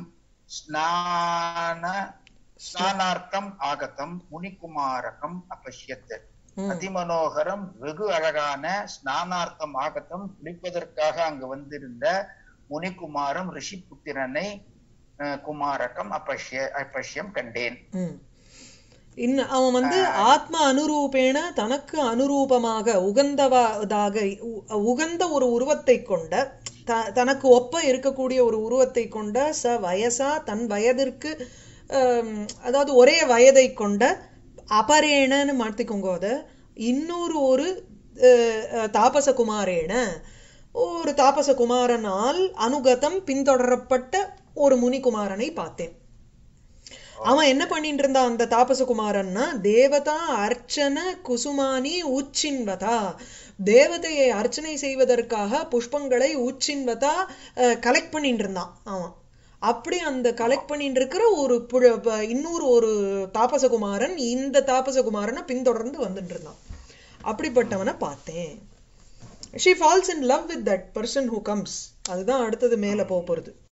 ஸ்நான ஸ்நானார்த்தம் ஆகதம் முனிகுமாரகம் அபஷ்யத் ம். அதிமனோகரம் வெகு அழகான ஸ்நானார்த்தம் ஆகத்தம் குளிப்பதற்காக அங்கு வந்திருந்த முனிகுமாரம் ரிஷிபுத்திரனை அஹ், குமாரகம் அப்பஷ்ய அப்பஷ்யம் கண்டேன் ம். இன்ன அவன் வந்து ஆத்ம அனுரூபேண தனக்கு அனுரூபமாக உகந்தவாதாக உ- உகந்த ஒரு உருவத்தை கொண்ட த தனக்கு ஒப்ப இருக்கக்கூடிய ஒரு உருவத்தை கொண்ட ச வயசா தன் வயதிற்கு ஆம், அதாவது ஒரே வயதை கொண்ட அபரேணன்னு மாத்திக்கோங்க அத இன்னொரு ஒரு அஹ், அஹ், தாபசகுமாரேன ஒரு தாபசகுமாரனால் அனுகதம் பின்தொடரப்பட்ட ஒரு முனிகுமாரனை பார்த்தேன் அவன் என்ன பண்ணிட்டு இருந்தான் அந்த தாபசகுமாரன்னா தேவதா அர்ச்சன குசுமானி உச்சின்வதா தேவதையை அர்ச்சனை செய்வதற்காக புஷ்பங்களை உச்சின்வதா கலெக்ட் பண்ணிட்டு இருந்தான் அவன் அப்படி அந்த கலெக்ட் பண்ணிட்டு இருக்கிற ஒரு புழ- ப- இன்னொரு ஒரு தாபசகுமாரன் இந்த தாபசகுமாரனை பின்தொடர்ந்து வந்துட்டு இருந்தான் அப்படிப்பட்டவனை பார்த்தேன் she falls in love with that person who comes அதுதான் அடுத்தது மேல போக போறது